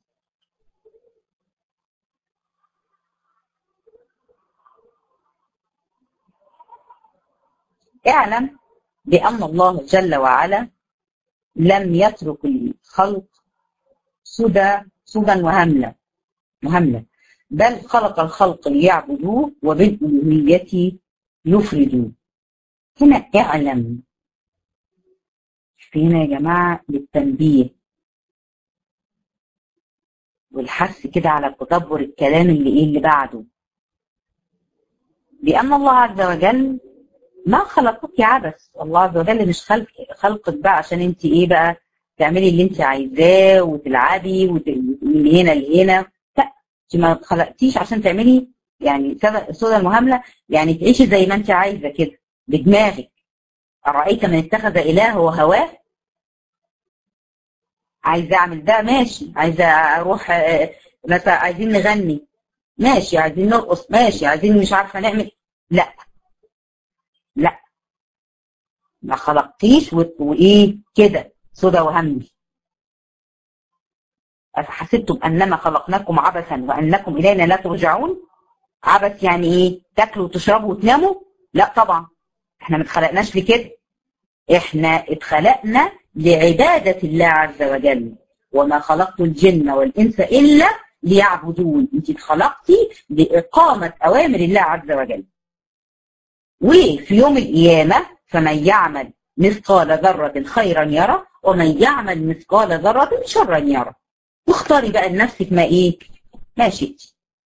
S1: اعلم بأن الله جل وعلا لم يترك الخلق سدى سدى وهملا مهملا بل خلق الخلق ليعبدوه وبالألوهية يفردوه هنا اعلم هنا يا جماعة للتنبيه والحث كده على تدبر الكلام اللي ايه اللي بعده بأن الله عز وجل ما خلقك عبث الله عز وجل مش خلق خلقك بقى عشان انت ايه بقى تعملي اللي انت عايزاه وتلعبي من هنا لهنا لا انت ما خلقتيش عشان تعملي يعني سودا المهامله يعني تعيشي زي ما انت عايزه كده بدماغك ارايت من اتخذ الهه هواه عايزه اعمل ده ماشي عايزه اروح مثلا عايزين نغني ماشي عايزين نرقص ماشي عايزين مش عارفه نعمل لا لا ما خلقتيش وايه كده سودا وهمي أفحسبتم أنما خلقناكم عبثا وأنكم إلينا لا ترجعون عبث يعني إيه تاكلوا وتشربوا وتناموا لا طبعا احنا ما اتخلقناش لكده احنا اتخلقنا لعبادة الله عز وجل وما خلقت الجن والإنس إلا ليعبدون انت اتخلقتي لإقامة أوامر الله عز وجل وفي يوم القيامة فمن يعمل مثقال ذرة خيرا يرى ومن يعمل مثقال ذرة شرا يرى واختاري بقى لنفسك ما ايه ما شئت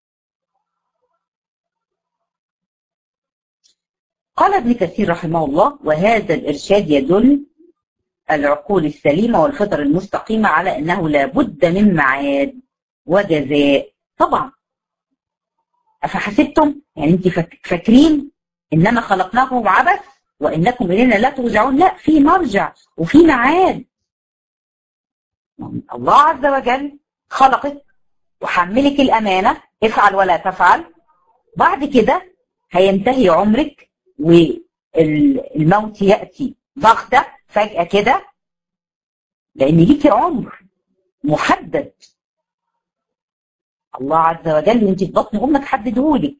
S1: قال ابن كثير رحمه الله وهذا الإرشاد يدل العقول السليمة والفطر المستقيمة على أنه لا بد من معاد وجزاء طبعا أفحسبتم يعني أنت فاكرين إنما خلقناكم عبث وإنكم إلينا لا ترجعون لا في مرجع وفي معاد الله عز وجل خلقك وحملك الأمانة افعل ولا تفعل بعد كده هينتهي عمرك والموت يأتي ضغطة فجأة كده لأن ليكي عمر محدد الله عز وجل وانت في بطن امك حددهولك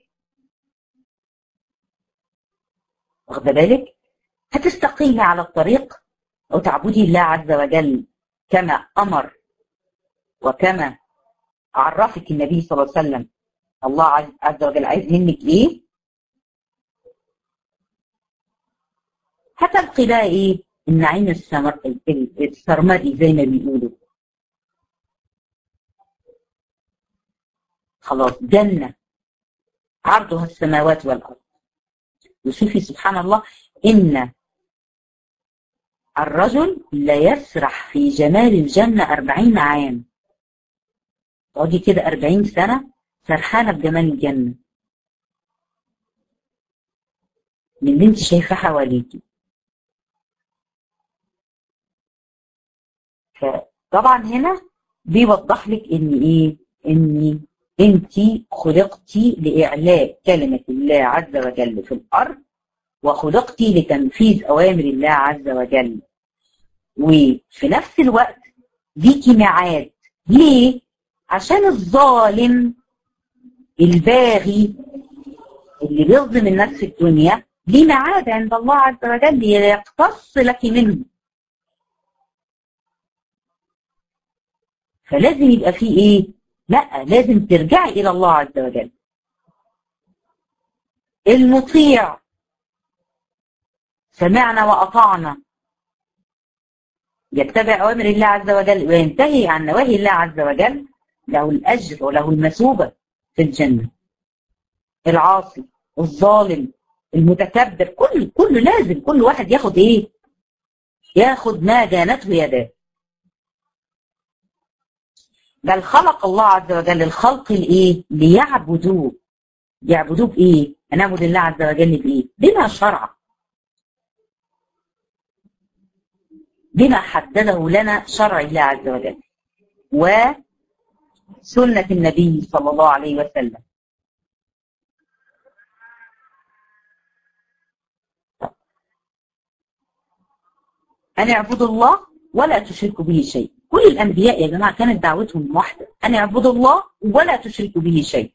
S1: واخده بالك هتستقيمي على الطريق وتعبدي الله عز وجل كما امر وكما عرفك النبي صلى الله عليه وسلم الله عز وجل عايز منك ايه هتلقي بقى ايه النعيم السمر السرمدي زي ما بيقولوا خلاص جنة عرضها السماوات والأرض وشوفي سبحان الله إن الرجل لا يسرح في جمال الجنة أربعين عام تقعدي كده أربعين سنة سرحانة بجمال الجنة من اللي انت شايفاه حواليكي فطبعا هنا بيوضح لك ان ايه ان انت خلقتي لاعلاء كلمه الله عز وجل في الارض وخلقتي لتنفيذ اوامر الله عز وجل وفي نفس الوقت ليكي ميعاد ليه عشان الظالم الباغي اللي بيظلم الناس في الدنيا ليه ميعاد عند الله عز وجل يقتص لك منه فلازم يبقى فيه ايه لا لازم ترجعي الى الله عز وجل المطيع سمعنا واطعنا يتبع اوامر الله عز وجل وينتهي عن نواهي الله عز وجل له الاجر وله المثوبه في الجنه العاصي الظالم المتكبر كل كله لازم كل واحد ياخد ايه ياخد ما جانته يداه بل خلق الله عز وجل الخلق الايه ليعبدوه يعبدوه بايه نعبد الله عز وجل بايه بما شرع بما حدده لنا شرع الله عز وجل وسنة النبي صلى الله عليه وسلم أن اعبدوا الله ولا تشركوا به شيء كل الأنبياء يا جماعة كانت دعوتهم واحدة أن اعبدوا الله ولا تشركوا به شيء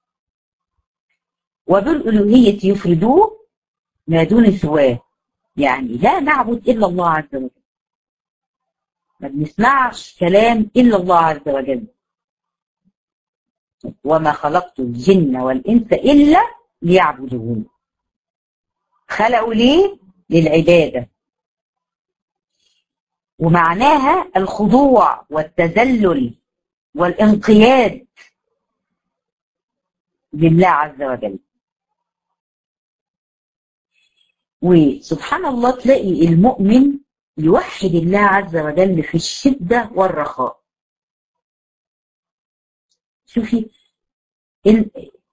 S1: وبالألوهية يفردوه ما دون سواه يعني لا نعبد إلا الله عز وجل ما بنسمعش كلام إلا الله عز وجل وما خلقت الجن والإنس إلا ليعبدون خلقوا ليه؟ للعبادة ومعناها الخضوع والتذلل والانقياد لله عز وجل وسبحان الله تلاقي المؤمن يوحد الله عز وجل في الشدة والرخاء شوفي إن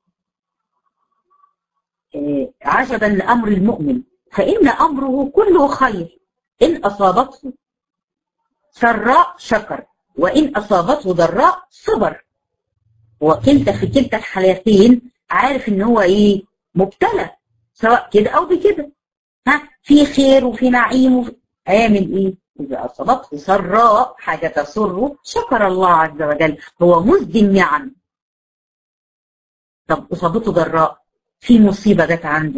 S1: عجبا لأمر المؤمن فإن أمره كله خير إن أصابته سراء شكر وإن أصابته ضراء صبر وكلتا في كلتا الحالتين عارف إن هو إيه مبتلى سواء كده أو بكده ها في خير وفي نعيم وفي هيعمل إيه؟ إذا أصابته سراء حاجة تسره شكر الله عز وجل هو مزد النعم طب أصابته ضراء في مصيبة جت عنده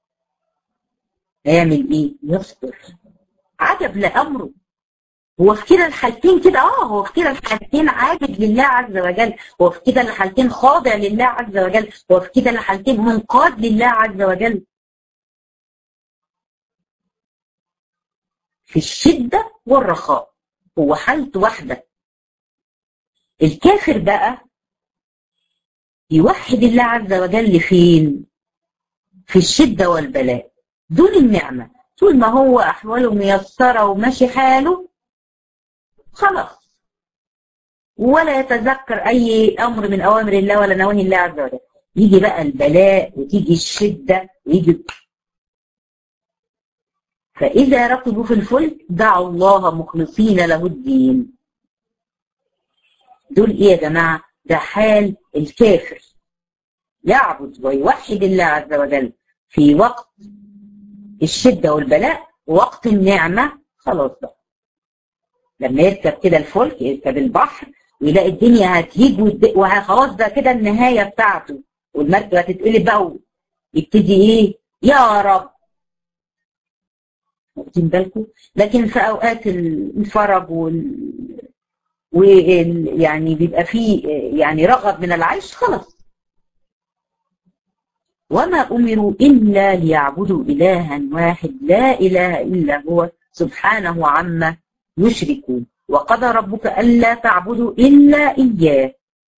S1: هيعمل إيه؟ يصبر عجب لأمره هو في كده الحالتين كده اه هو في كده الحالتين عابد لله عز وجل هو في كده الحالتين خاضع لله عز وجل هو في كده الحالتين منقاد لله عز وجل في الشدة والرخاء هو حالته واحدة الكافر بقى يوحد الله عز وجل فين في الشدة والبلاء دون النعمة طول ما هو أحواله ميسرة وماشي حاله خلاص ولا يتذكر أي أمر من أوامر الله ولا نواهي الله عز وجل يجي بقى البلاء وتيجي الشدة ويجي فإذا ركبوا في الفلك دعوا الله مخلصين له الدين دول إيه يا جماعة ده حال الكافر يعبد ويوحد الله عز وجل في وقت الشدة والبلاء ووقت النعمة خلاص بقى لما يركب كده الفلك يركب البحر ويلاقي الدنيا هتهيج وخلاص ده كده النهاية بتاعته والمركب هتتقلب بقى يبتدي ايه يا رب واخدين بالكم لكن في اوقات الفرج وال وال يعني بيبقى فيه يعني رغب من العيش خلاص وما امروا الا ليعبدوا الها واحد لا اله الا هو سبحانه عما يشركون وقضى ربك الا تعبدوا الا اياه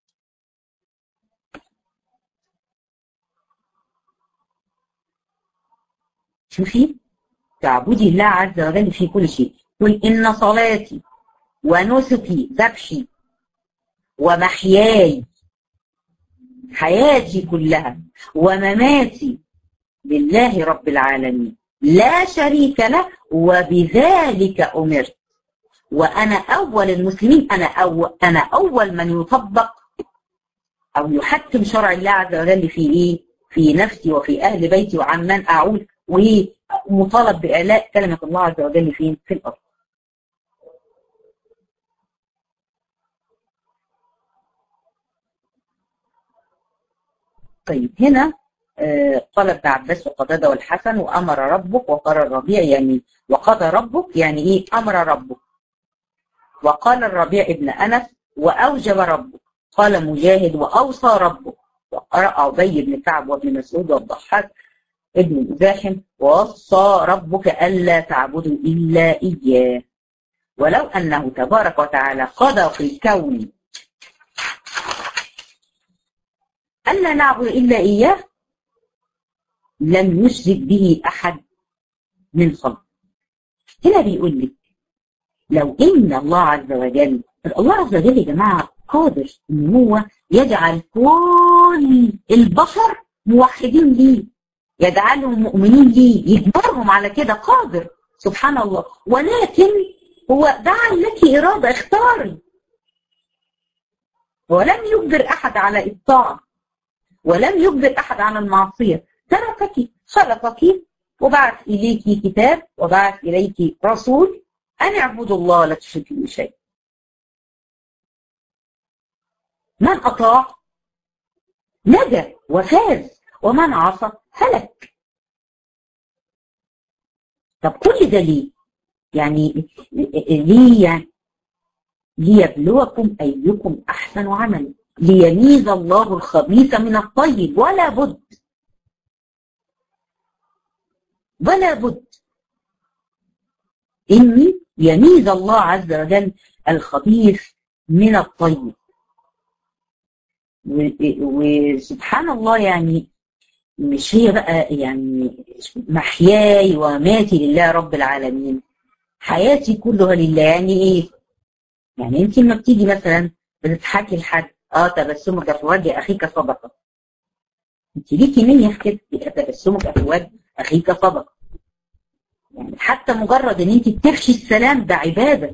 S1: شوفي تعبدي الله عز وجل في كل شيء قل إن صلاتي ونسكي ذبحي ومحياي حياتي كلها ومماتي لله رب العالمين لا شريك له وبذلك أمرت وأنا أول المسلمين أنا أول, أنا أول من يطبق أو يحكم شرع الله عز وجل في إيه؟ في نفسي وفي أهل بيتي وعمن أعود ومطالب بإعلاء كلمة الله عز وجل فين؟ في الأرض. طيب هنا قال ابن عباس وقتاده والحسن وامر ربك وقال الربيع يعني وقضى ربك يعني ايه امر ربك وقال الربيع ابن انس واوجب ربك قال مجاهد واوصى ربك وقرأ ابي بن كعب وابن مسعود والضحاك ابن مزاحم ووصى ربك ألا تعبدوا إلا إياه ولو أنه تبارك وتعالى قضى في الكون ألا نعبد إلا إياه لم يشرك به أحد من خلقه هنا بيقول لك لو إن الله عز وجل الله عز وجل يا جماعة قادر إن هو يجعل كل البشر موحدين ليه يجعلهم مؤمنين ليه يجبرهم على كده قادر سبحان الله ولكن هو دعا لك إرادة اختاري ولم يجبر أحد على الطاعة ولم يجبر أحد على المعصية تركك خلقك وبعث إليك كتاب وبعث إليك رسول أن اعبدوا الله ولا تشركوا به شيء من أطاع نجا وفاز ومن عصى هلك طب كل ده ليه؟ يعني ليه يعني ليبلوكم أيكم أحسن عملا ليميز الله الخبيث من الطيب ولا بد ولا بد إني يميز الله عز وجل الخبيث من الطيب وسبحان الله يعني مش هي بقى يعني محياي وماتي لله رب العالمين حياتي كلها لله يعني ايه يعني انت لما بتيجي مثلا بتضحكي لحد اه تبسمك في وجه اخيك صدقه انت ليكي نيه في كده يبقى تبسمك في وجه اخيك صدقه يعني حتى مجرد ان انت بتفشي السلام ده عباده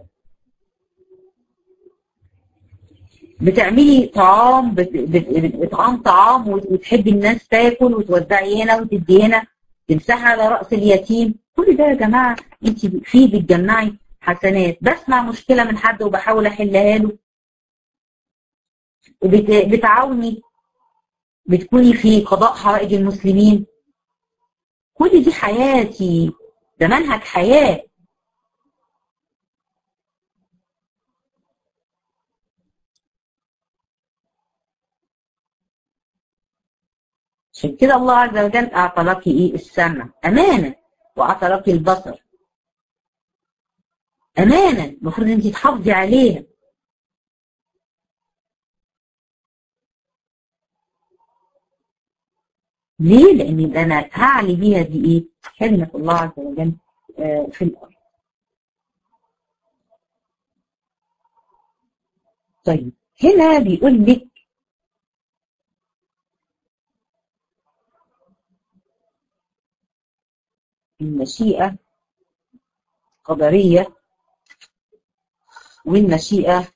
S1: بتعملي طعام بطعام طعام وتحبي الناس تاكل وتوزعي هنا وتدي هنا تمسحي على راس اليتيم كل ده يا جماعه انت فيه بتجمعي حسنات بسمع مشكله من حد وبحاول احلها له بتعاوني بتكوني في قضاء حوائج المسلمين كل دي حياتي ده منهج حياه عشان كده الله عز وجل اعطى لك ايه السمع امانه واعطى لك البصر امانه المفروض انت تحافظي عليها ليه؟ لان انا هعلي بيها دي ايه؟ كلمه الله عز وجل آه في الارض. طيب هنا بيقول لك المشيئة قدرية والمشيئة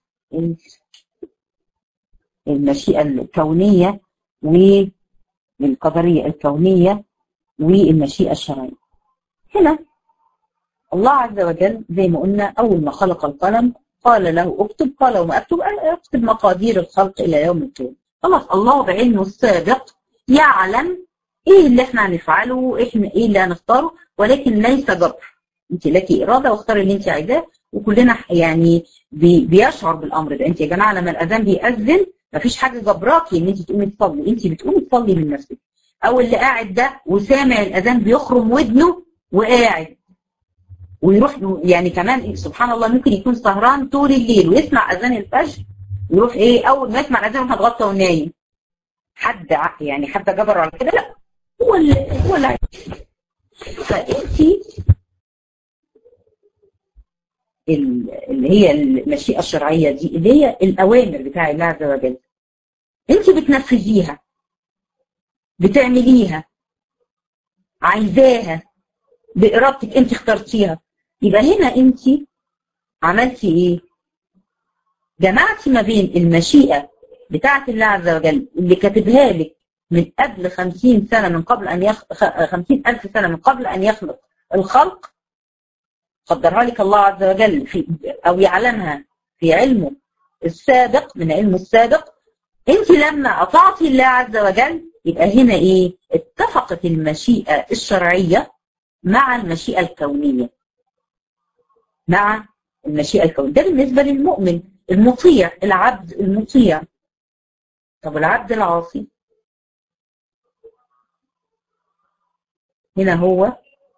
S1: المشيئة الكونية والقدرية الكونية والمشيئة الشرعية هنا الله عز وجل زي ما قلنا أول ما خلق القلم قال له اكتب قال وما اكتب اكتب مقادير الخلق إلى يوم القيامة خلاص الله بعلمه السابق يعلم ايه اللي احنا هنفعله احنا ايه اللي هنختاره ولكن ليس جبر انت لك اراده واختاري اللي انت عايزاه وكلنا يعني بي بيشعر بالامر ده انت يا جماعه لما الاذان بيأذن مفيش حاجه جبراكي ان انت تقومي تصلي انت بتقومي تصلي من نفسك او اللي قاعد ده وسامع الاذان بيخرم ودنه وقاعد ويروح يعني كمان سبحان الله ممكن يكون سهران طول الليل ويسمع اذان الفجر يروح ايه اول ما يسمع الاذان يروح هتغطى ونايم حد يعني حد جبر على كده لا هو اللي هو اللي فانت اللي هي المشيئه الشرعيه دي اللي هي الاوامر بتاع الله عز وجل انت بتنفذيها بتعمليها عايزاها بارادتك انت اخترتيها يبقى هنا انت عملتي ايه؟ جمعتي ما بين المشيئه بتاعه الله عز وجل اللي كاتبها لك من قبل خمسين سنة من قبل أن يخ... خمسين ألف سنة من قبل أن يخلق الخلق قدرها لك الله عز وجل في أو يعلمها في علمه السابق من علمه السابق أنت لما أطعتي الله عز وجل يبقى هنا إيه اتفقت المشيئة الشرعية مع المشيئة الكونية مع المشيئة الكونية ده بالنسبة للمؤمن المطيع العبد المطيع طب العبد العاصي هنا هو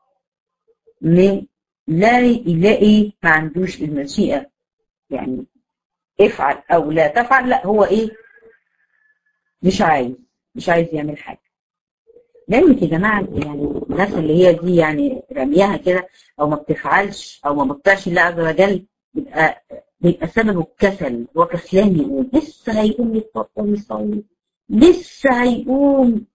S1: لا يلاقي ما عندوش المشيئة يعني افعل او لا تفعل لا هو ايه مش عايز مش عايز يعمل حاجة لعلمك يا جماعة يعني الناس اللي هي دي يعني رميها كده او ما بتفعلش او ما بتطيعش الله عز وجل بيبقى بيبقى سببه الكسل هو كسلان يقوم لسه هيقوم يتفطر ويصلي لسه هيقوم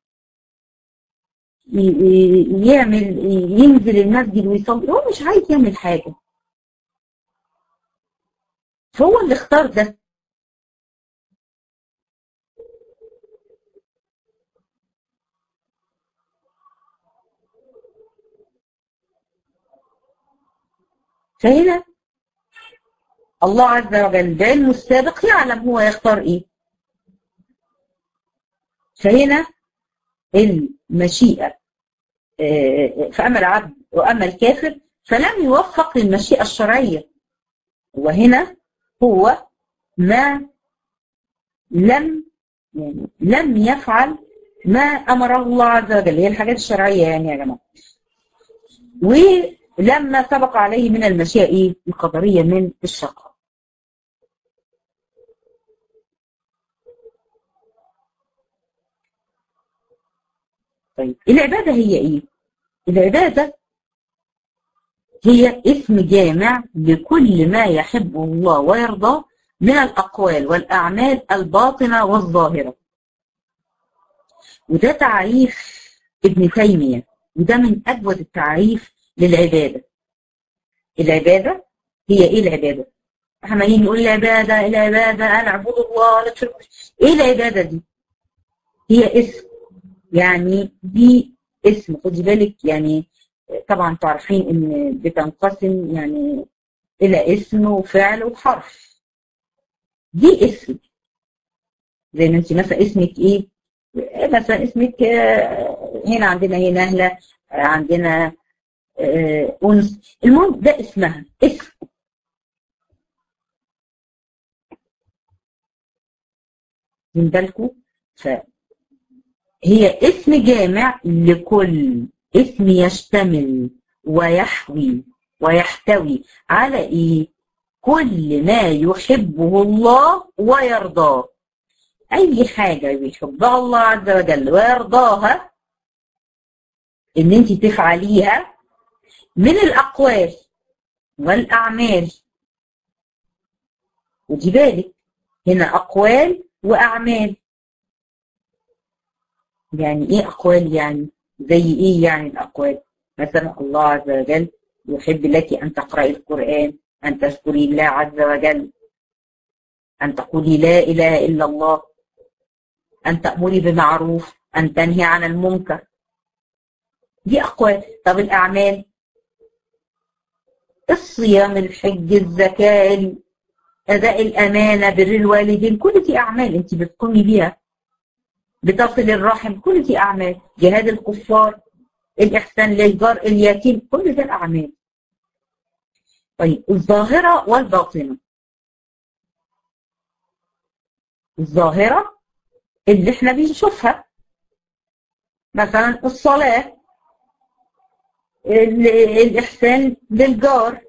S1: يعمل ينزل المسجد ويصلي هو مش عايز يعمل حاجة فهو اللي اختار ده فهنا الله عز وجل بعلمه السابق يعلم هو يختار ايه فهنا المشيئة فأما العبد وأما الكافر فلم يوفق للمشيئة الشرعية وهنا هو ما لم يعني لم يفعل ما أمره الله عز وجل هي الحاجات الشرعية يعني يا جماعة ولما سبق عليه من المشيئة القدرية من الشقاء طيب العبادة هي ايه؟ العبادة هي اسم جامع لكل ما يحبه الله ويرضاه من الأقوال والأعمال الباطنة والظاهرة وده تعريف ابن تيمية وده من أجود التعريف للعبادة العبادة هي إيه العبادة؟ احنا عمالين نقول العبادة العبادة أنا أعبد الله لا تشرك إيه العبادة دي؟ هي اسم يعني دي اسم خدي بالك يعني طبعا تعرفين ان بتنقسم يعني الى اسم وفعل وحرف دي اسم زي ما انت مثلا اسمك ايه مثلا اسمك هنا عندنا هي نهله عندنا انس المهم ده اسمها اسم من بالكم هي اسم جامع لكل اسم يشتمل ويحوي ويحتوي على ايه كل ما يحبه الله ويرضاه اي حاجة بيحبها الله عز وجل ويرضاها ان انت تفعليها من الاقوال والاعمال ودي بالك هنا اقوال واعمال يعني ايه اقوال يعني زي ايه يعني الاقوال مثلا الله عز وجل يحب لك ان تقرأي القرآن ان تذكري الله عز وجل ان تقولي لا اله الا الله ان تأمري بمعروف ان تنهي عن المنكر دي اقوال طب الاعمال الصيام الحج الزكاة اداء الامانة بر الوالدين كل دي اعمال انت بتقومي بيها بتصل الرحم كل دي أعمال جهاد الكفار الإحسان للجار اليتيم كل ده الأعمال طيب الظاهرة والباطنة الظاهرة اللي احنا بنشوفها مثلا الصلاة الإحسان للجار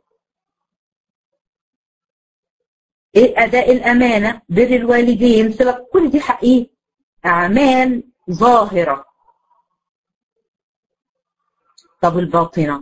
S1: أداء الأمانة بر الوالدين سبب كل دي حقيقة أعمال ظاهرة طب الباطنة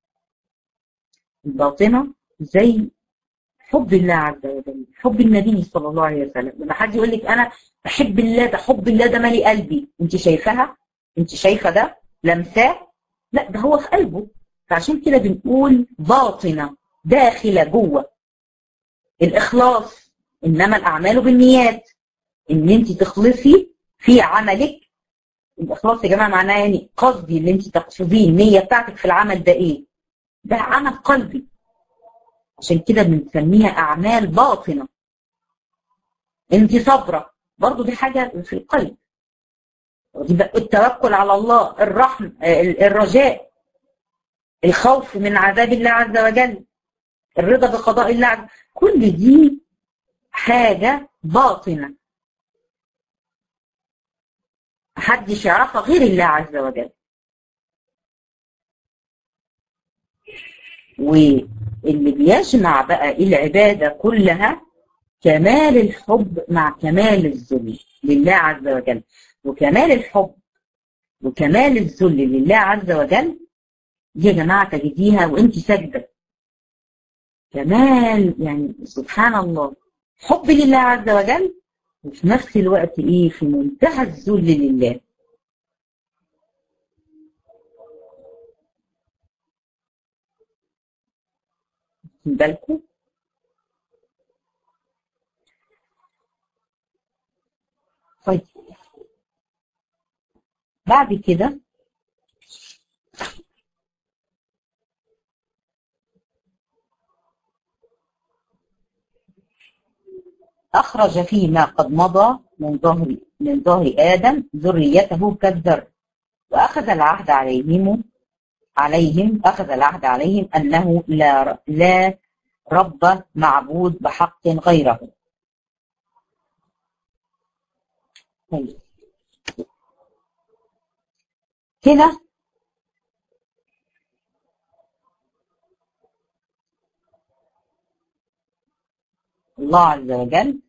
S1: الباطنة زي حب الله عز وجل حب النبي صلى الله عليه وسلم لما حد يقول لك أنا بحب الله ده حب الله ده مالي قلبي أنت شايفاها أنت شايفة ده لمساه لا ده هو في قلبه فعشان كده بنقول باطنة داخلة جوه الإخلاص إنما الأعمال بالنيات إن أنت تخلصي في عملك الإخلاص يا جماعة معناه يعني قصدي اللي أنت تقصديه النية بتاعتك في العمل ده إيه؟ ده عمل قلبي عشان كده بنسميها أعمال باطنة أنت صابرة برضو دي حاجة في القلب ودي بقى التوكل على الله الرحم الرجاء الخوف من عذاب الله عز وجل الرضا بقضاء الله عز كل دي حاجة باطنة محدش يعرفها غير الله عز وجل واللي بيجمع بقى العبادة كلها كمال الحب مع كمال الذل لله عز وجل وكمال الحب وكمال الذل لله عز وجل دي يا جماعة تجديها وانت ساجدة كمال يعني سبحان الله حب لله عز وجل وفي نفس الوقت ايه في منتهى الذل لله بالكم طيب بعد كده أخرج فيما قد مضى من ظهر من ظهر آدم ذريته كالذر وأخذ العهد عليهم عليهم أخذ العهد عليهم أنه لا لا رب معبود بحق غيره طيب هنا الله عز وجل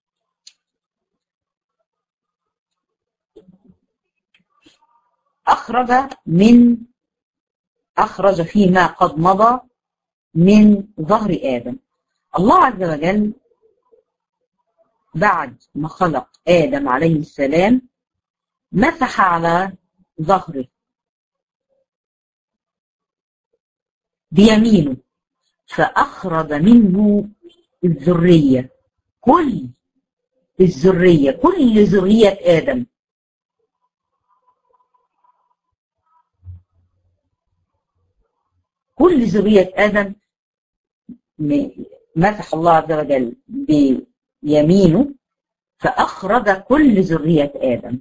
S1: أخرج من أخرج فيما قد مضى من ظهر آدم الله عز وجل بعد ما خلق آدم عليه السلام مسح على ظهره بيمينه فأخرج منه الذرية كل الذرية كل ذرية آدم كل ذرية آدم مسح الله عز وجل بيمينه فأخرج كل ذرية آدم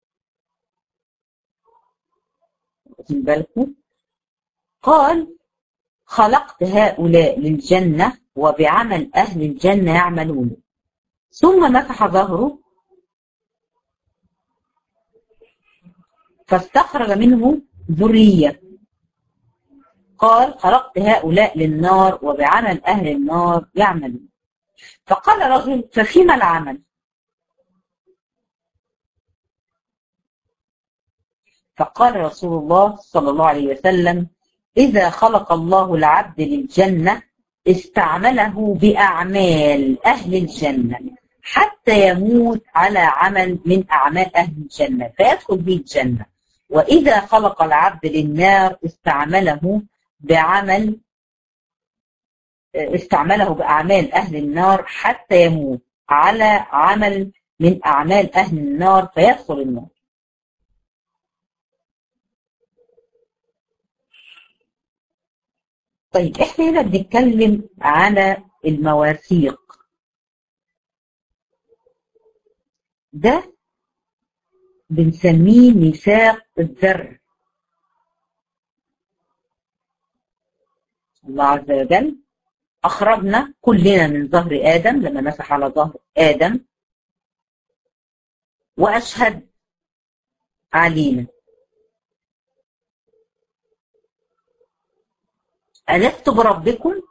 S1: واخدين بالكم قال خلقت هؤلاء للجنة وبعمل أهل الجنة يعملون ثم مسح ظهره فاستخرج منه ذرية قال خلقت هؤلاء للنار وبعمل أهل النار يعملون فقال رجل ففيما العمل فقال رسول الله صلى الله عليه وسلم إذا خلق الله العبد للجنة استعمله بأعمال أهل الجنة حتى يموت على عمل من أعمال أهل الجنة فيدخل به الجنة وإذا خلق العبد للنار استعمله بعمل استعمله بأعمال أهل النار حتى يموت على عمل من أعمال أهل النار فيدخل النار طيب احنا هنا بنتكلم على المواثيق ده بنسميه ميثاق الذر الله عز وجل أخرجنا كلنا من ظهر آدم لما مسح على ظهر آدم وأشهد علينا ألست بربكم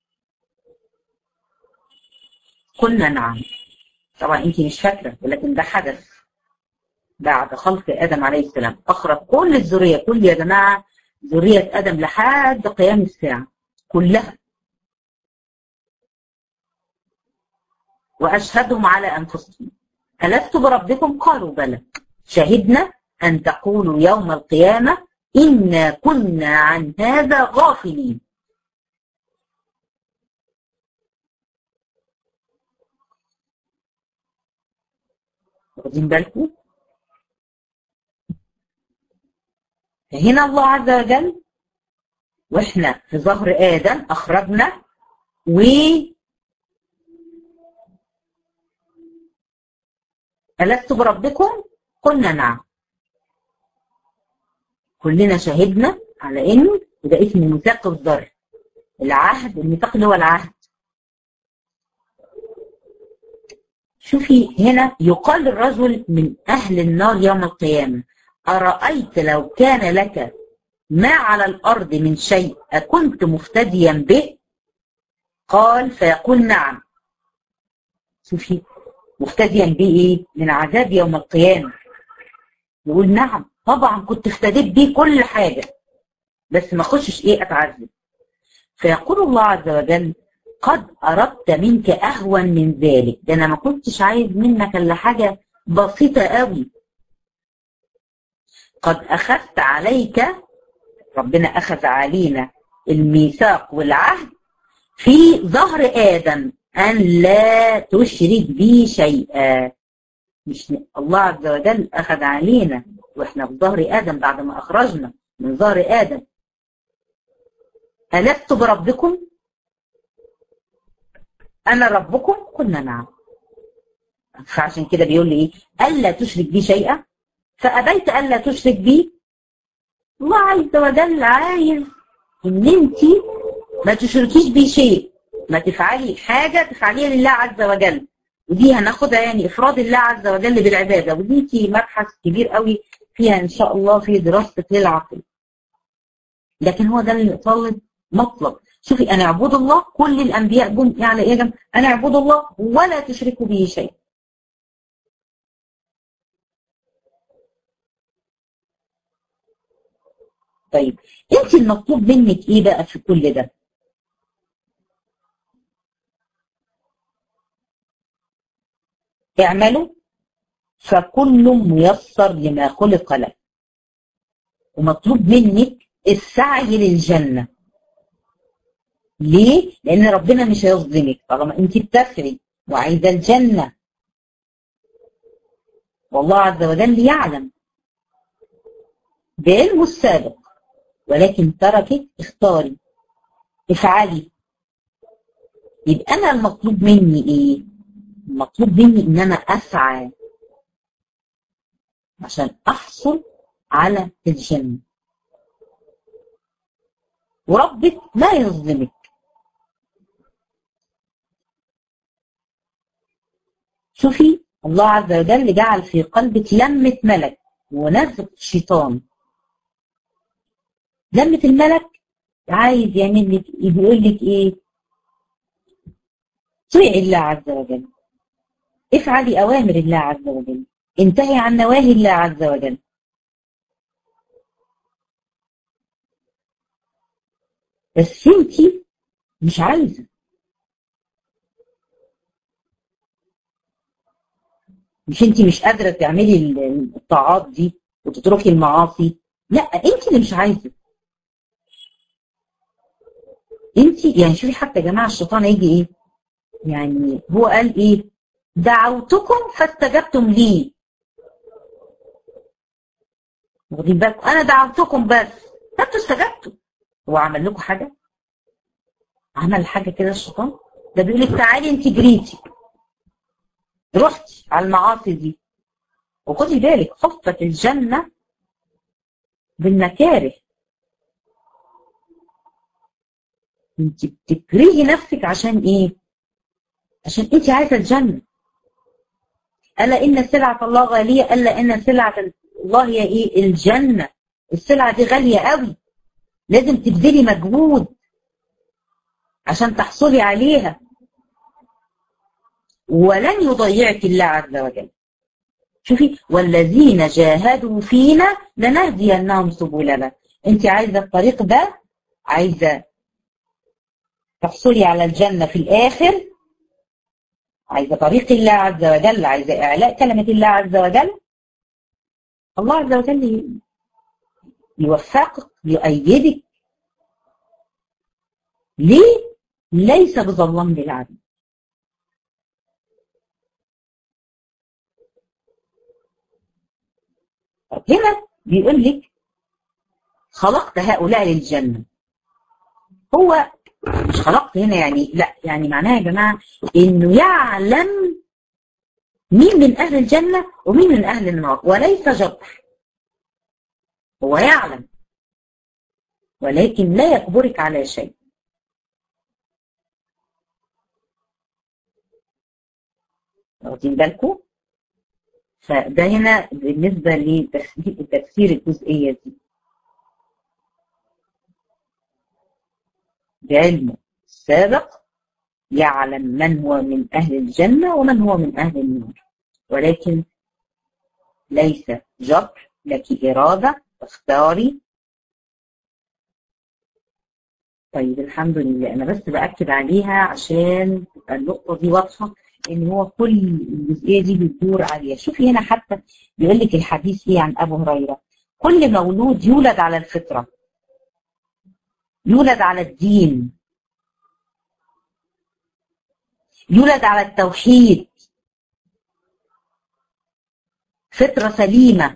S1: قلنا نعم طبعا انت مش فاكرة ولكن ده حدث بعد خلق آدم عليه السلام أخرج كل الذرية كل يا جماعة ذرية آدم لحد قيام الساعة كلها وأشهدهم على أنفسهم ألست بربكم قالوا بلى شهدنا أن تقولوا يوم القيامة إنا كنا عن هذا غافلين واخدين بالكم هنا الله عز وجل واحنا في ظهر ادم اخرجنا و ألست بربكم؟ قلنا نعم كلنا شهدنا على انه وده اسمه ميثاق الذر العهد الميثاق اللي هو العهد شوفي هنا يقال الرجل من أهل النار يوم القيامة أرأيت لو كان لك ما على الأرض من شيء أكنت مفتديا به قال فيقول نعم شوفي مفتديا به إيه من عذاب يوم القيامة يقول نعم طبعا كنت افتديت بيه كل حاجة بس ما اخشش ايه اتعذب فيقول الله عز وجل قد أردت منك أهون من ذلك ده أنا ما كنتش عايز منك إلا حاجة بسيطة قوي قد أخذت عليك ربنا أخذ علينا الميثاق والعهد في ظهر آدم أن لا تشرك بي شيئا مش الله عز وجل أخذ علينا وإحنا في ظهر آدم بعد ما أخرجنا من ظهر آدم ألست بربكم أنا ربكم قلنا نعم فعشان كده بيقول لي ايه الا تشرك بي شيئا فابيت الا تشرك بي الله عز وجل عايز ان انت ما تشركيش بيه شيء ما تفعلي حاجه تفعليها لله عز وجل ودي هناخدها يعني افراد الله عز وجل بالعباده ودي في مبحث كبير قوي فيها ان شاء الله في دراستك للعقل لكن هو ده اللي طالب مطلب شوفي انا اعبد الله كل الانبياء جم يعني ايه جم انا اعبد الله ولا تشركوا به شيء طيب انت المطلوب منك ايه بقى في كل ده اعملوا فكل ميسر لما خلق له ومطلوب منك السعي للجنة ليه؟ لأن ربنا مش هيظلمك طالما أنت بتسعي وعايزة الجنة والله عز وجل يعلم بعلمه السابق ولكن تركك اختاري افعلي يبقى أنا المطلوب مني إيه؟ المطلوب مني إن أنا أسعى عشان أحصل على الجنة وربك لا يظلمك شوفي الله عز وجل جعل في قلبك لمة ملك ونزغ شيطان لمة الملك عايز يعمل لك يقول لك ايه طيعي الله عز وجل افعلي اوامر الله عز وجل انتهي عن نواهي الله عز وجل بس انت مش عايزه مش انت مش قادره تعملي الطاعات دي وتتركي المعاصي لا انت اللي مش عايزه انت يعني شوفي حتى يا جماعه الشيطان هيجي ايه يعني هو قال ايه دعوتكم فاستجبتم لي واخدين بالكم انا دعوتكم بس انتوا استجبتوا هو عمل لكم حاجه عمل حاجه كده الشيطان ده بيقول لك تعالي انت جريتي رحتي على المعاصي دي وخدي بالك حفت الجنه بالمكاره انت بتكرهي نفسك عشان ايه عشان انت عايزه الجنه الا ان سلعه الله غاليه الا ان سلعه الله هي ايه الجنه السلعه دي غاليه قوي لازم تبذلي مجهود عشان تحصلي عليها ولن يضيعك الله عز وجل شوفي والذين جاهدوا فينا لنهدينهم سبلنا انت عايزه الطريق ده عايزه تحصلي على الجنه في الاخر عايزه طريق الله عز وجل عايزه اعلاء كلمه الله عز وجل الله عز وجل يوفقك يؤيدك ليه ليس بظلام للعبيد هنا بيقول لك خلقت هؤلاء للجنة هو مش خلقت هنا يعني لا يعني معناها يا جماعة انه يعلم مين من اهل الجنة ومين من اهل النار وليس جبر هو يعلم ولكن لا يجبرك على شيء واخدين بالكم فده هنا بالنسبة لتفسير الجزئية دي بعلمه السابق يعلم من هو من أهل الجنة ومن هو من أهل النار ولكن ليس جبر لك إرادة اختاري طيب الحمد لله أنا بس بأكد عليها عشان تبقى النقطة دي واضحة ان هو كل الجزئيه دي بتدور عليها شوفي هنا حتى بيقول لك الحديث ايه عن ابو هريره كل مولود يولد على الفطره يولد على الدين يولد على التوحيد فطره سليمه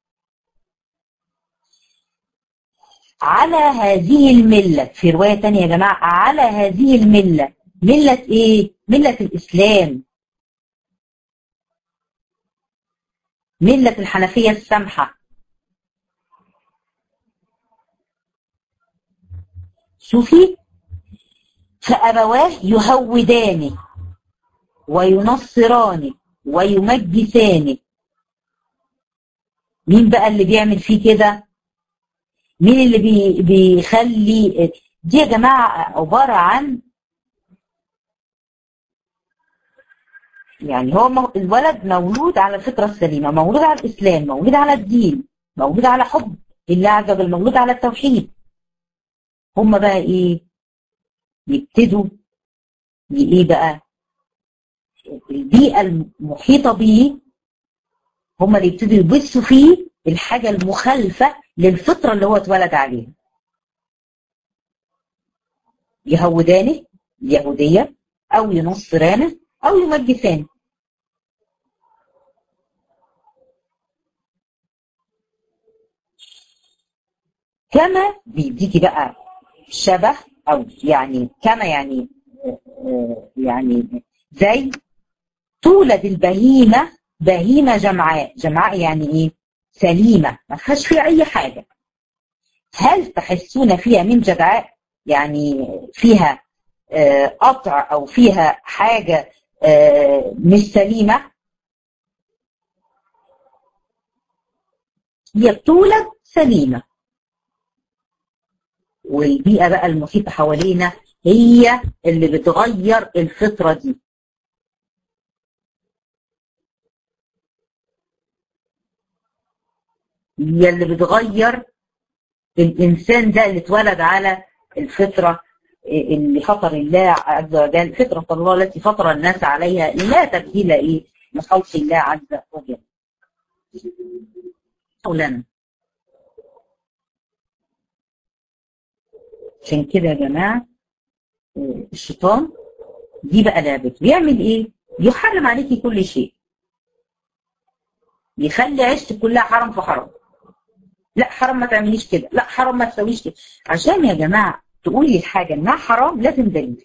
S1: على هذه المله في روايه ثانيه يا جماعه على هذه المله مله ايه ملة الإسلام ملة الحنفية السمحة شوفي فأبواه يهودانه وينصرانه ويمجسانه مين بقى اللي بيعمل فيه كده مين اللي بي بيخلي دي يا جماعة عبارة عن يعني هو الولد مولود على الفطرة السليمة مولود على الإسلام مولود على الدين مولود على حب الله عز وجل مولود على التوحيد هم بقى ايه يبتدوا ايه بقى البيئة المحيطة بيه هم اللي يبتدوا يبثوا فيه الحاجة المخالفة للفطرة اللي هو اتولد عليها يهودانه اليهودية أو ينصرانه أو يمجسانه كما بيديكي بقى شبه أو يعني كما يعني يعني زي تولد البهيمة بهيمة جمعاء جمعاء يعني ايه سليمة ما فيهاش فيها اي حاجة هل تحسون فيها من جدعاء يعني فيها آه قطع او فيها حاجة آه مش سليمة هي بتولد سليمة والبيئة بقى المحيطة حوالينا هي اللي بتغير الفطرة دي هي اللي بتغير الإنسان ده اللي اتولد على الفطرة اللي فطر الله عز وجل فطرة الله التي فطر الناس عليها لا تبديل إيه لخلق الله عز وجل حولنا عشان كده يا جماعة الشيطان دي بقى لعبته بيعمل ايه؟ يحرم عليكي كل شيء يخلي عيشتك كلها حرام في حرام لا حرام ما تعمليش كده لا حرام ما تسويش كده عشان يا جماعة تقولي الحاجة انها حرام لازم دليل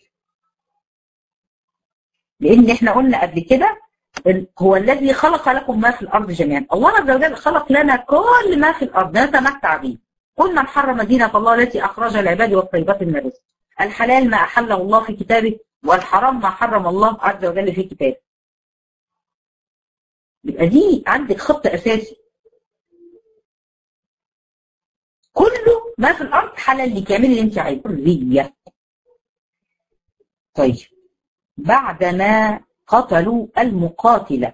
S1: لان احنا قلنا قبل كده هو الذي خلق لكم ما في الارض جميعا الله عز وجل خلق لنا كل ما في الارض نتمتع به قل من حرم دينة الله التي اخرج العباد والطيبات من الرزق الحلال ما احله الله في كتابه والحرام ما حرم الله عز وجل في كتابه يبقى دي عندك خط اساسي كله ما في الارض حلال لك اعملي اللي انت عايزه حريه طيب بعدما قتلوا المقاتلة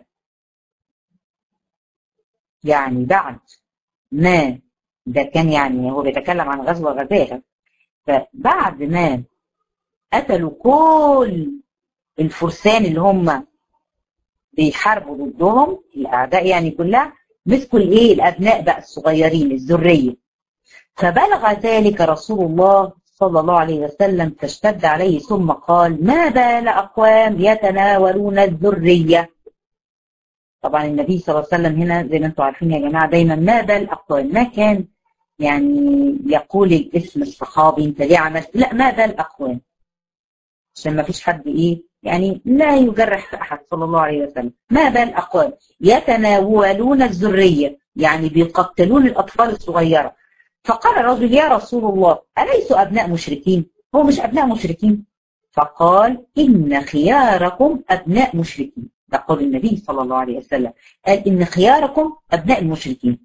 S1: يعني بعد ما ده كان يعني هو بيتكلم عن غزوة غزاها فبعد ما قتلوا كل الفرسان اللي هم بيحاربوا ضدهم الأعداء يعني كلها مسكوا الايه الأبناء بقى الصغيرين الذرية فبلغ ذلك رسول الله صلى الله عليه وسلم فاشتد عليه ثم قال ما بال أقوام يتناولون الذرية طبعا النبي صلى الله عليه وسلم هنا زي ما انتم عارفين يا جماعة دايما ما بال أقوام ما كان يعني يقول الاسم الصحابي انت ليه عملت لا ما بال أقوام عشان ما فيش حد ايه يعني لا يجرح في أحد صلى الله عليه وسلم ما بال أقوام يتناولون الذرية يعني بيقتلون الأطفال الصغيرة فقال الرجل يا رسول الله أليسوا أبناء مشركين هو مش أبناء مشركين فقال إن خياركم أبناء مشركين ده قول النبي صلى الله عليه وسلم قال إن خياركم أبناء المشركين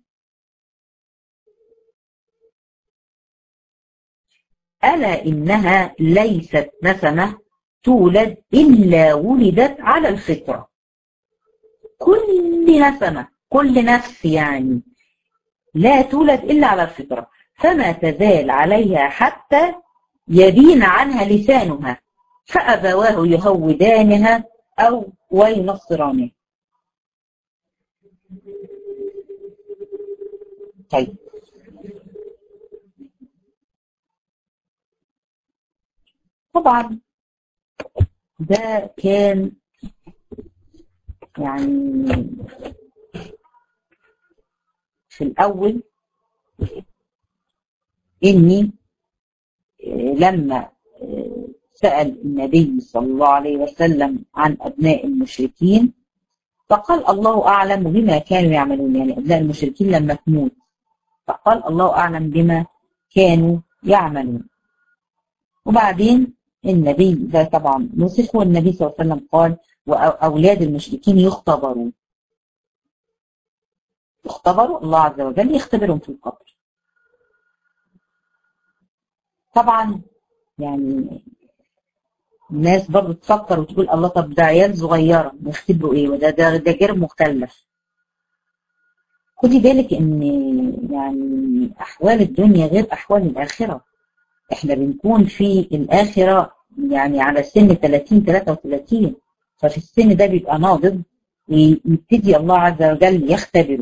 S1: ألا إنها ليست نسمة تولد إلا ولدت على الفطرة كل نسمة كل نفس يعني لا تولد إلا على الفطرة فما تزال عليها حتى يبين عنها لسانها فأبواه يهودانها أو وينصرانها طيب طبعا ده كان يعني في الأول إني لما سأل النبي صلى الله عليه وسلم عن أبناء المشركين فقال الله أعلم بما كانوا يعملون يعني أبناء المشركين لما تموت فقال الله أعلم بما كانوا يعملون وبعدين النبي ده طبعا نسخ والنبي صلى الله عليه وسلم قال وأولاد المشركين يختبرون يختبروا الله عز وجل يختبرهم في القبر طبعا يعني الناس برضه تفكر وتقول الله طب ده عيال صغيرة بيختبروا ايه وده ده ده غير مكلف خدي بالك ان يعني احوال الدنيا غير احوال الاخرة احنا بنكون في الاخرة يعني على سن 30 33 ففي السن ده بيبقى ناضج ويبتدي الله عز وجل يختبره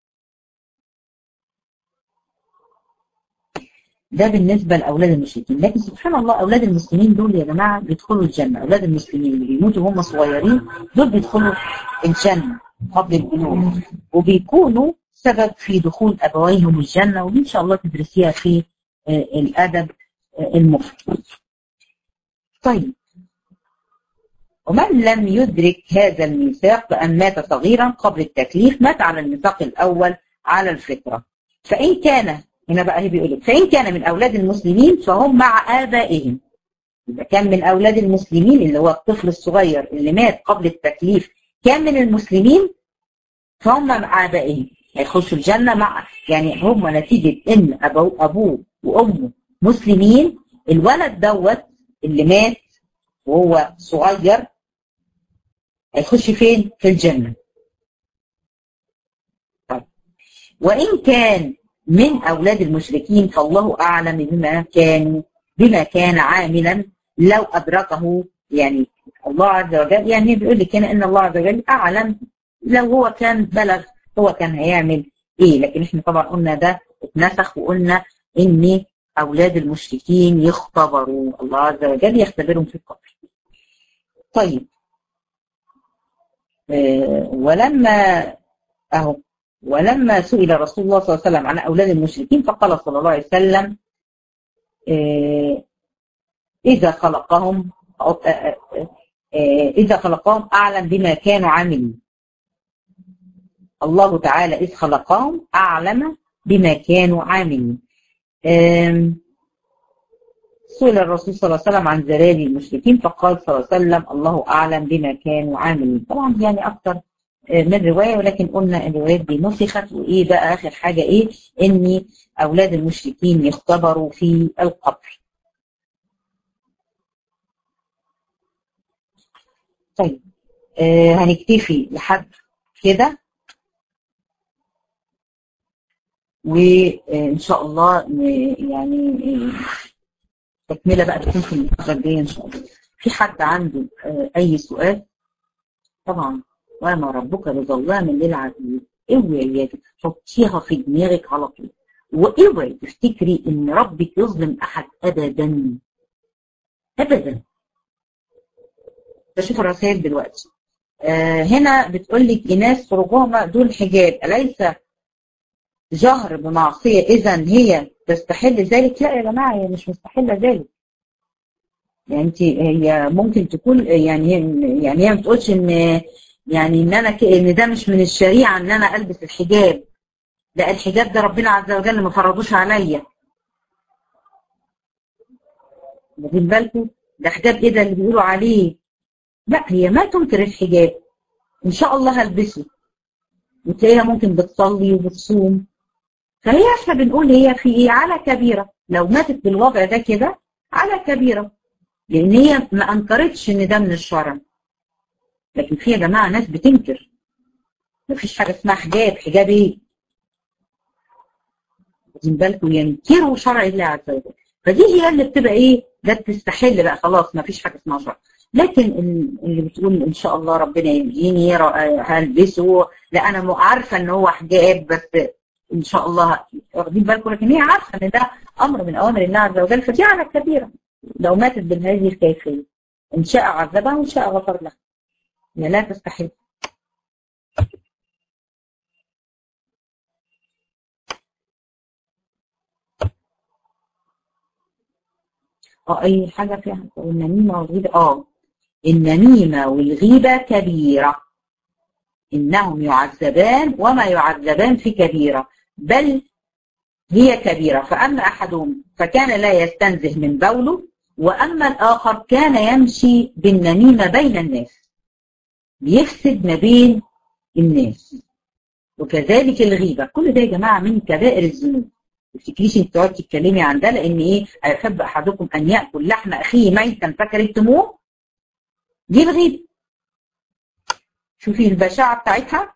S1: ده بالنسبة لأولاد المشركين لكن سبحان الله أولاد المسلمين دول يا جماعة بيدخلوا الجنة أولاد المسلمين اللي بيموتوا وهم صغيرين دول بيدخلوا الجنة قبل البلوغ وبيكونوا سبب في دخول أبويهم الجنة ودي إن شاء الله تدرسيها في الأدب المفرد طيب ومن لم يدرك هذا الميثاق بأن مات صغيرا قبل التكليف مات على الميثاق الأول على الفطرة فإن كان هنا بقى هي بيقول لك فإن كان من أولاد المسلمين فهم مع آبائهم إذا كان من أولاد المسلمين اللي هو الطفل الصغير اللي مات قبل التكليف كان من المسلمين فهم مع آبائهم هيخشوا الجنة مع يعني هم نتيجة إن أبو أبوه وأمه مسلمين الولد دوت اللي مات وهو صغير هيخش فين؟ في الجنة. طيب وإن كان من أولاد المشركين فالله أعلم بما كان بما كان عاملا لو أدركه يعني الله عز وجل يعني بيقول لك هنا إن الله عز وجل أعلم لو هو كان بلغ هو كان هيعمل إيه لكن إحنا طبعا قلنا ده اتنسخ وقلنا إن أولاد المشركين يختبروا الله عز وجل يختبرهم في القبر طيب آه ولما أهو ولما سئل رسول الله صلى الله عليه وسلم عن أولاد المشركين فقال صلى الله عليه وسلم آه إذا خلقهم آه إذا خلقهم أعلم بما كانوا عاملين الله تعالى إذ خلقهم أعلم بما كانوا عاملين سئل الرسول صلى الله عليه وسلم عن زلال المشركين فقال صلى الله عليه وسلم الله أعلم بما كانوا عاملين طبعا يعني أكثر من رواية ولكن قلنا الروايات دي نسخت وإيه بقى آخر حاجة إيه إن أولاد المشركين يختبروا في القبر طيب آه هنكتفي لحد كده وإن شاء الله يعني تكملة بقى تكون في المحاضرة الجاية إن شاء الله في حد عنده أي سؤال طبعا وما ربك بظلام للعبيد اوعي يا حطيها في دماغك على طول واوعي تفتكري ان ربك يظلم احد ابدا ابدا بشوف الرسائل دلوقتي آه هنا بتقول لك ايناس خروجهما دون حجاب اليس جهر بمعصيه اذا هي تستحل ذلك لا يا جماعه هي مش مستحله ذلك يعني انت هي ممكن تكون يعني يعني هي ما بتقولش ان يعني ان انا ك... ان ده مش من الشريعه ان انا البس الحجاب لا الحجاب ده ربنا عز وجل ما فرضوش عليا واخدين بالكم ده حجاب ايه ده اللي بيقولوا عليه لا هي ما تنكر الحجاب ان شاء الله هلبسه وتلاقيها ممكن بتصلي وبتصوم فهي احنا بنقول هي في ايه على كبيره لو ماتت بالوضع ده كده على كبيره لان هي ما انكرتش ان ده من الشرع لكن في يا جماعه ناس بتنكر مفيش حاجه اسمها حجاب حجاب ايه واخدين بالكم ينكروا شرع الله عز وجل فدي هي اللي بتبقى ايه ده بتستحل بقى خلاص مفيش حاجه اسمها شرع لكن اللي بتقول ان شاء الله ربنا يهديني هلبسه لا انا عارفه ان هو حجاب بس ان شاء الله واخدين بالكم لكن هي عارفه ان ده امر من اوامر الله عز وجل فدي على كبيره لو ماتت بهذه الكيفيه ان شاء عذبها وان شاء غفر لها لا تستحيل اه اي حاجه فيها النميمه والغيبه اه النميمه والغيبه كبيره إنهم يعذبان وما يعذبان في كبيرة بل هي كبيرة فأما أحدهم فكان لا يستنزه من بوله وأما الآخر كان يمشي بالنميمة بين الناس بيفسد ما بين الناس وكذلك الغيبة كل ده يا جماعة من كبائر الذنوب ما تفتكريش انت تقعدي تتكلمي عن ده لان ايه ايحب احدكم ان ياكل لحم اخيه ميتا فكرهتموه دي الغيبه شوفي البشاعه بتاعتها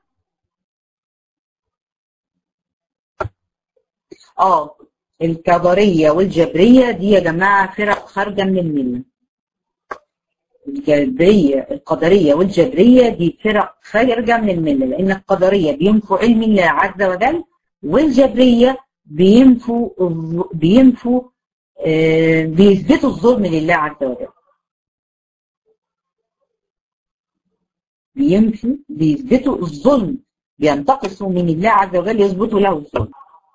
S1: اه الكبريه والجبريه دي يا جماعه فرق خارجه من المله الجبريه القدريه والجبريه دي فرق خارجه من المله لان القدريه بينفوا علم الله عز وجل والجبريه بينفوا بينفوا آه بيثبتوا الظلم لله عز وجل بينفوا بيثبتوا الظلم بينتقصوا من الله عز وجل يثبتوا له الظلم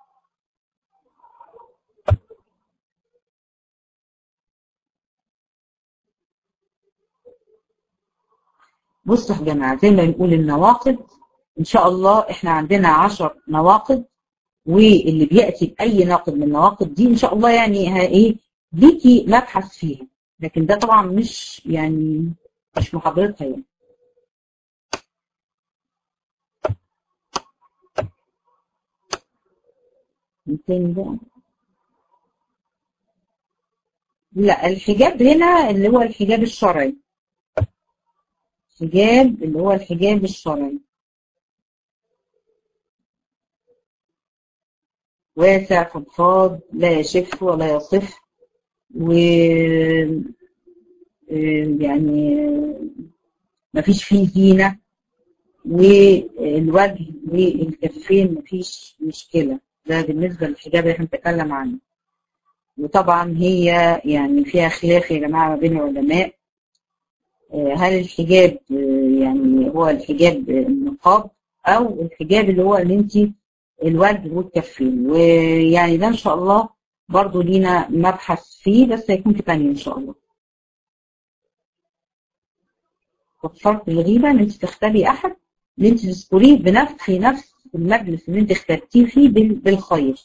S1: بصوا يا جماعه زي ما بنقول النواقض ان شاء الله احنا عندنا 10 نواقض واللي بياتي باي ناقض من النواقض دي ان شاء الله يعني ايه ليكي مبحث فيها لكن ده طبعا مش يعني مش محاضرتها يعني تاني بقى لا الحجاب هنا اللي هو الحجاب الشرعي حجاب اللي هو الحجاب الشرعي واسع فضفاض لا يشف ولا يصف و يعني مفيش فيه زينة والوجه والكفين مفيش مشكلة ده بالنسبة للحجاب اللي احنا بنتكلم عنه وطبعا هي يعني فيها خلاف يا جماعة ما بين العلماء هل الحجاب يعني هو الحجاب النقاب او الحجاب اللي هو اللي انت الوجه والكفين ويعني ده ان شاء الله برضو لينا مبحث فيه بس هيكون في تاني ان شاء الله وفرت الغيبة ان انت تختاري احد ان انت تذكريه بنفس في نفس المجلس اللي انت اخترتيه فيه بالخير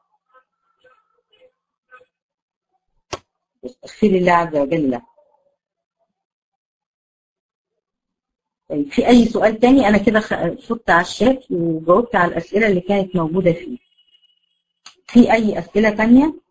S1: استغفري الله عز وجل له طيب في اي سؤال تاني انا كده شفت على الشات وجاوبت على الاسئله اللي كانت موجوده فيه في اي اسئله تانيه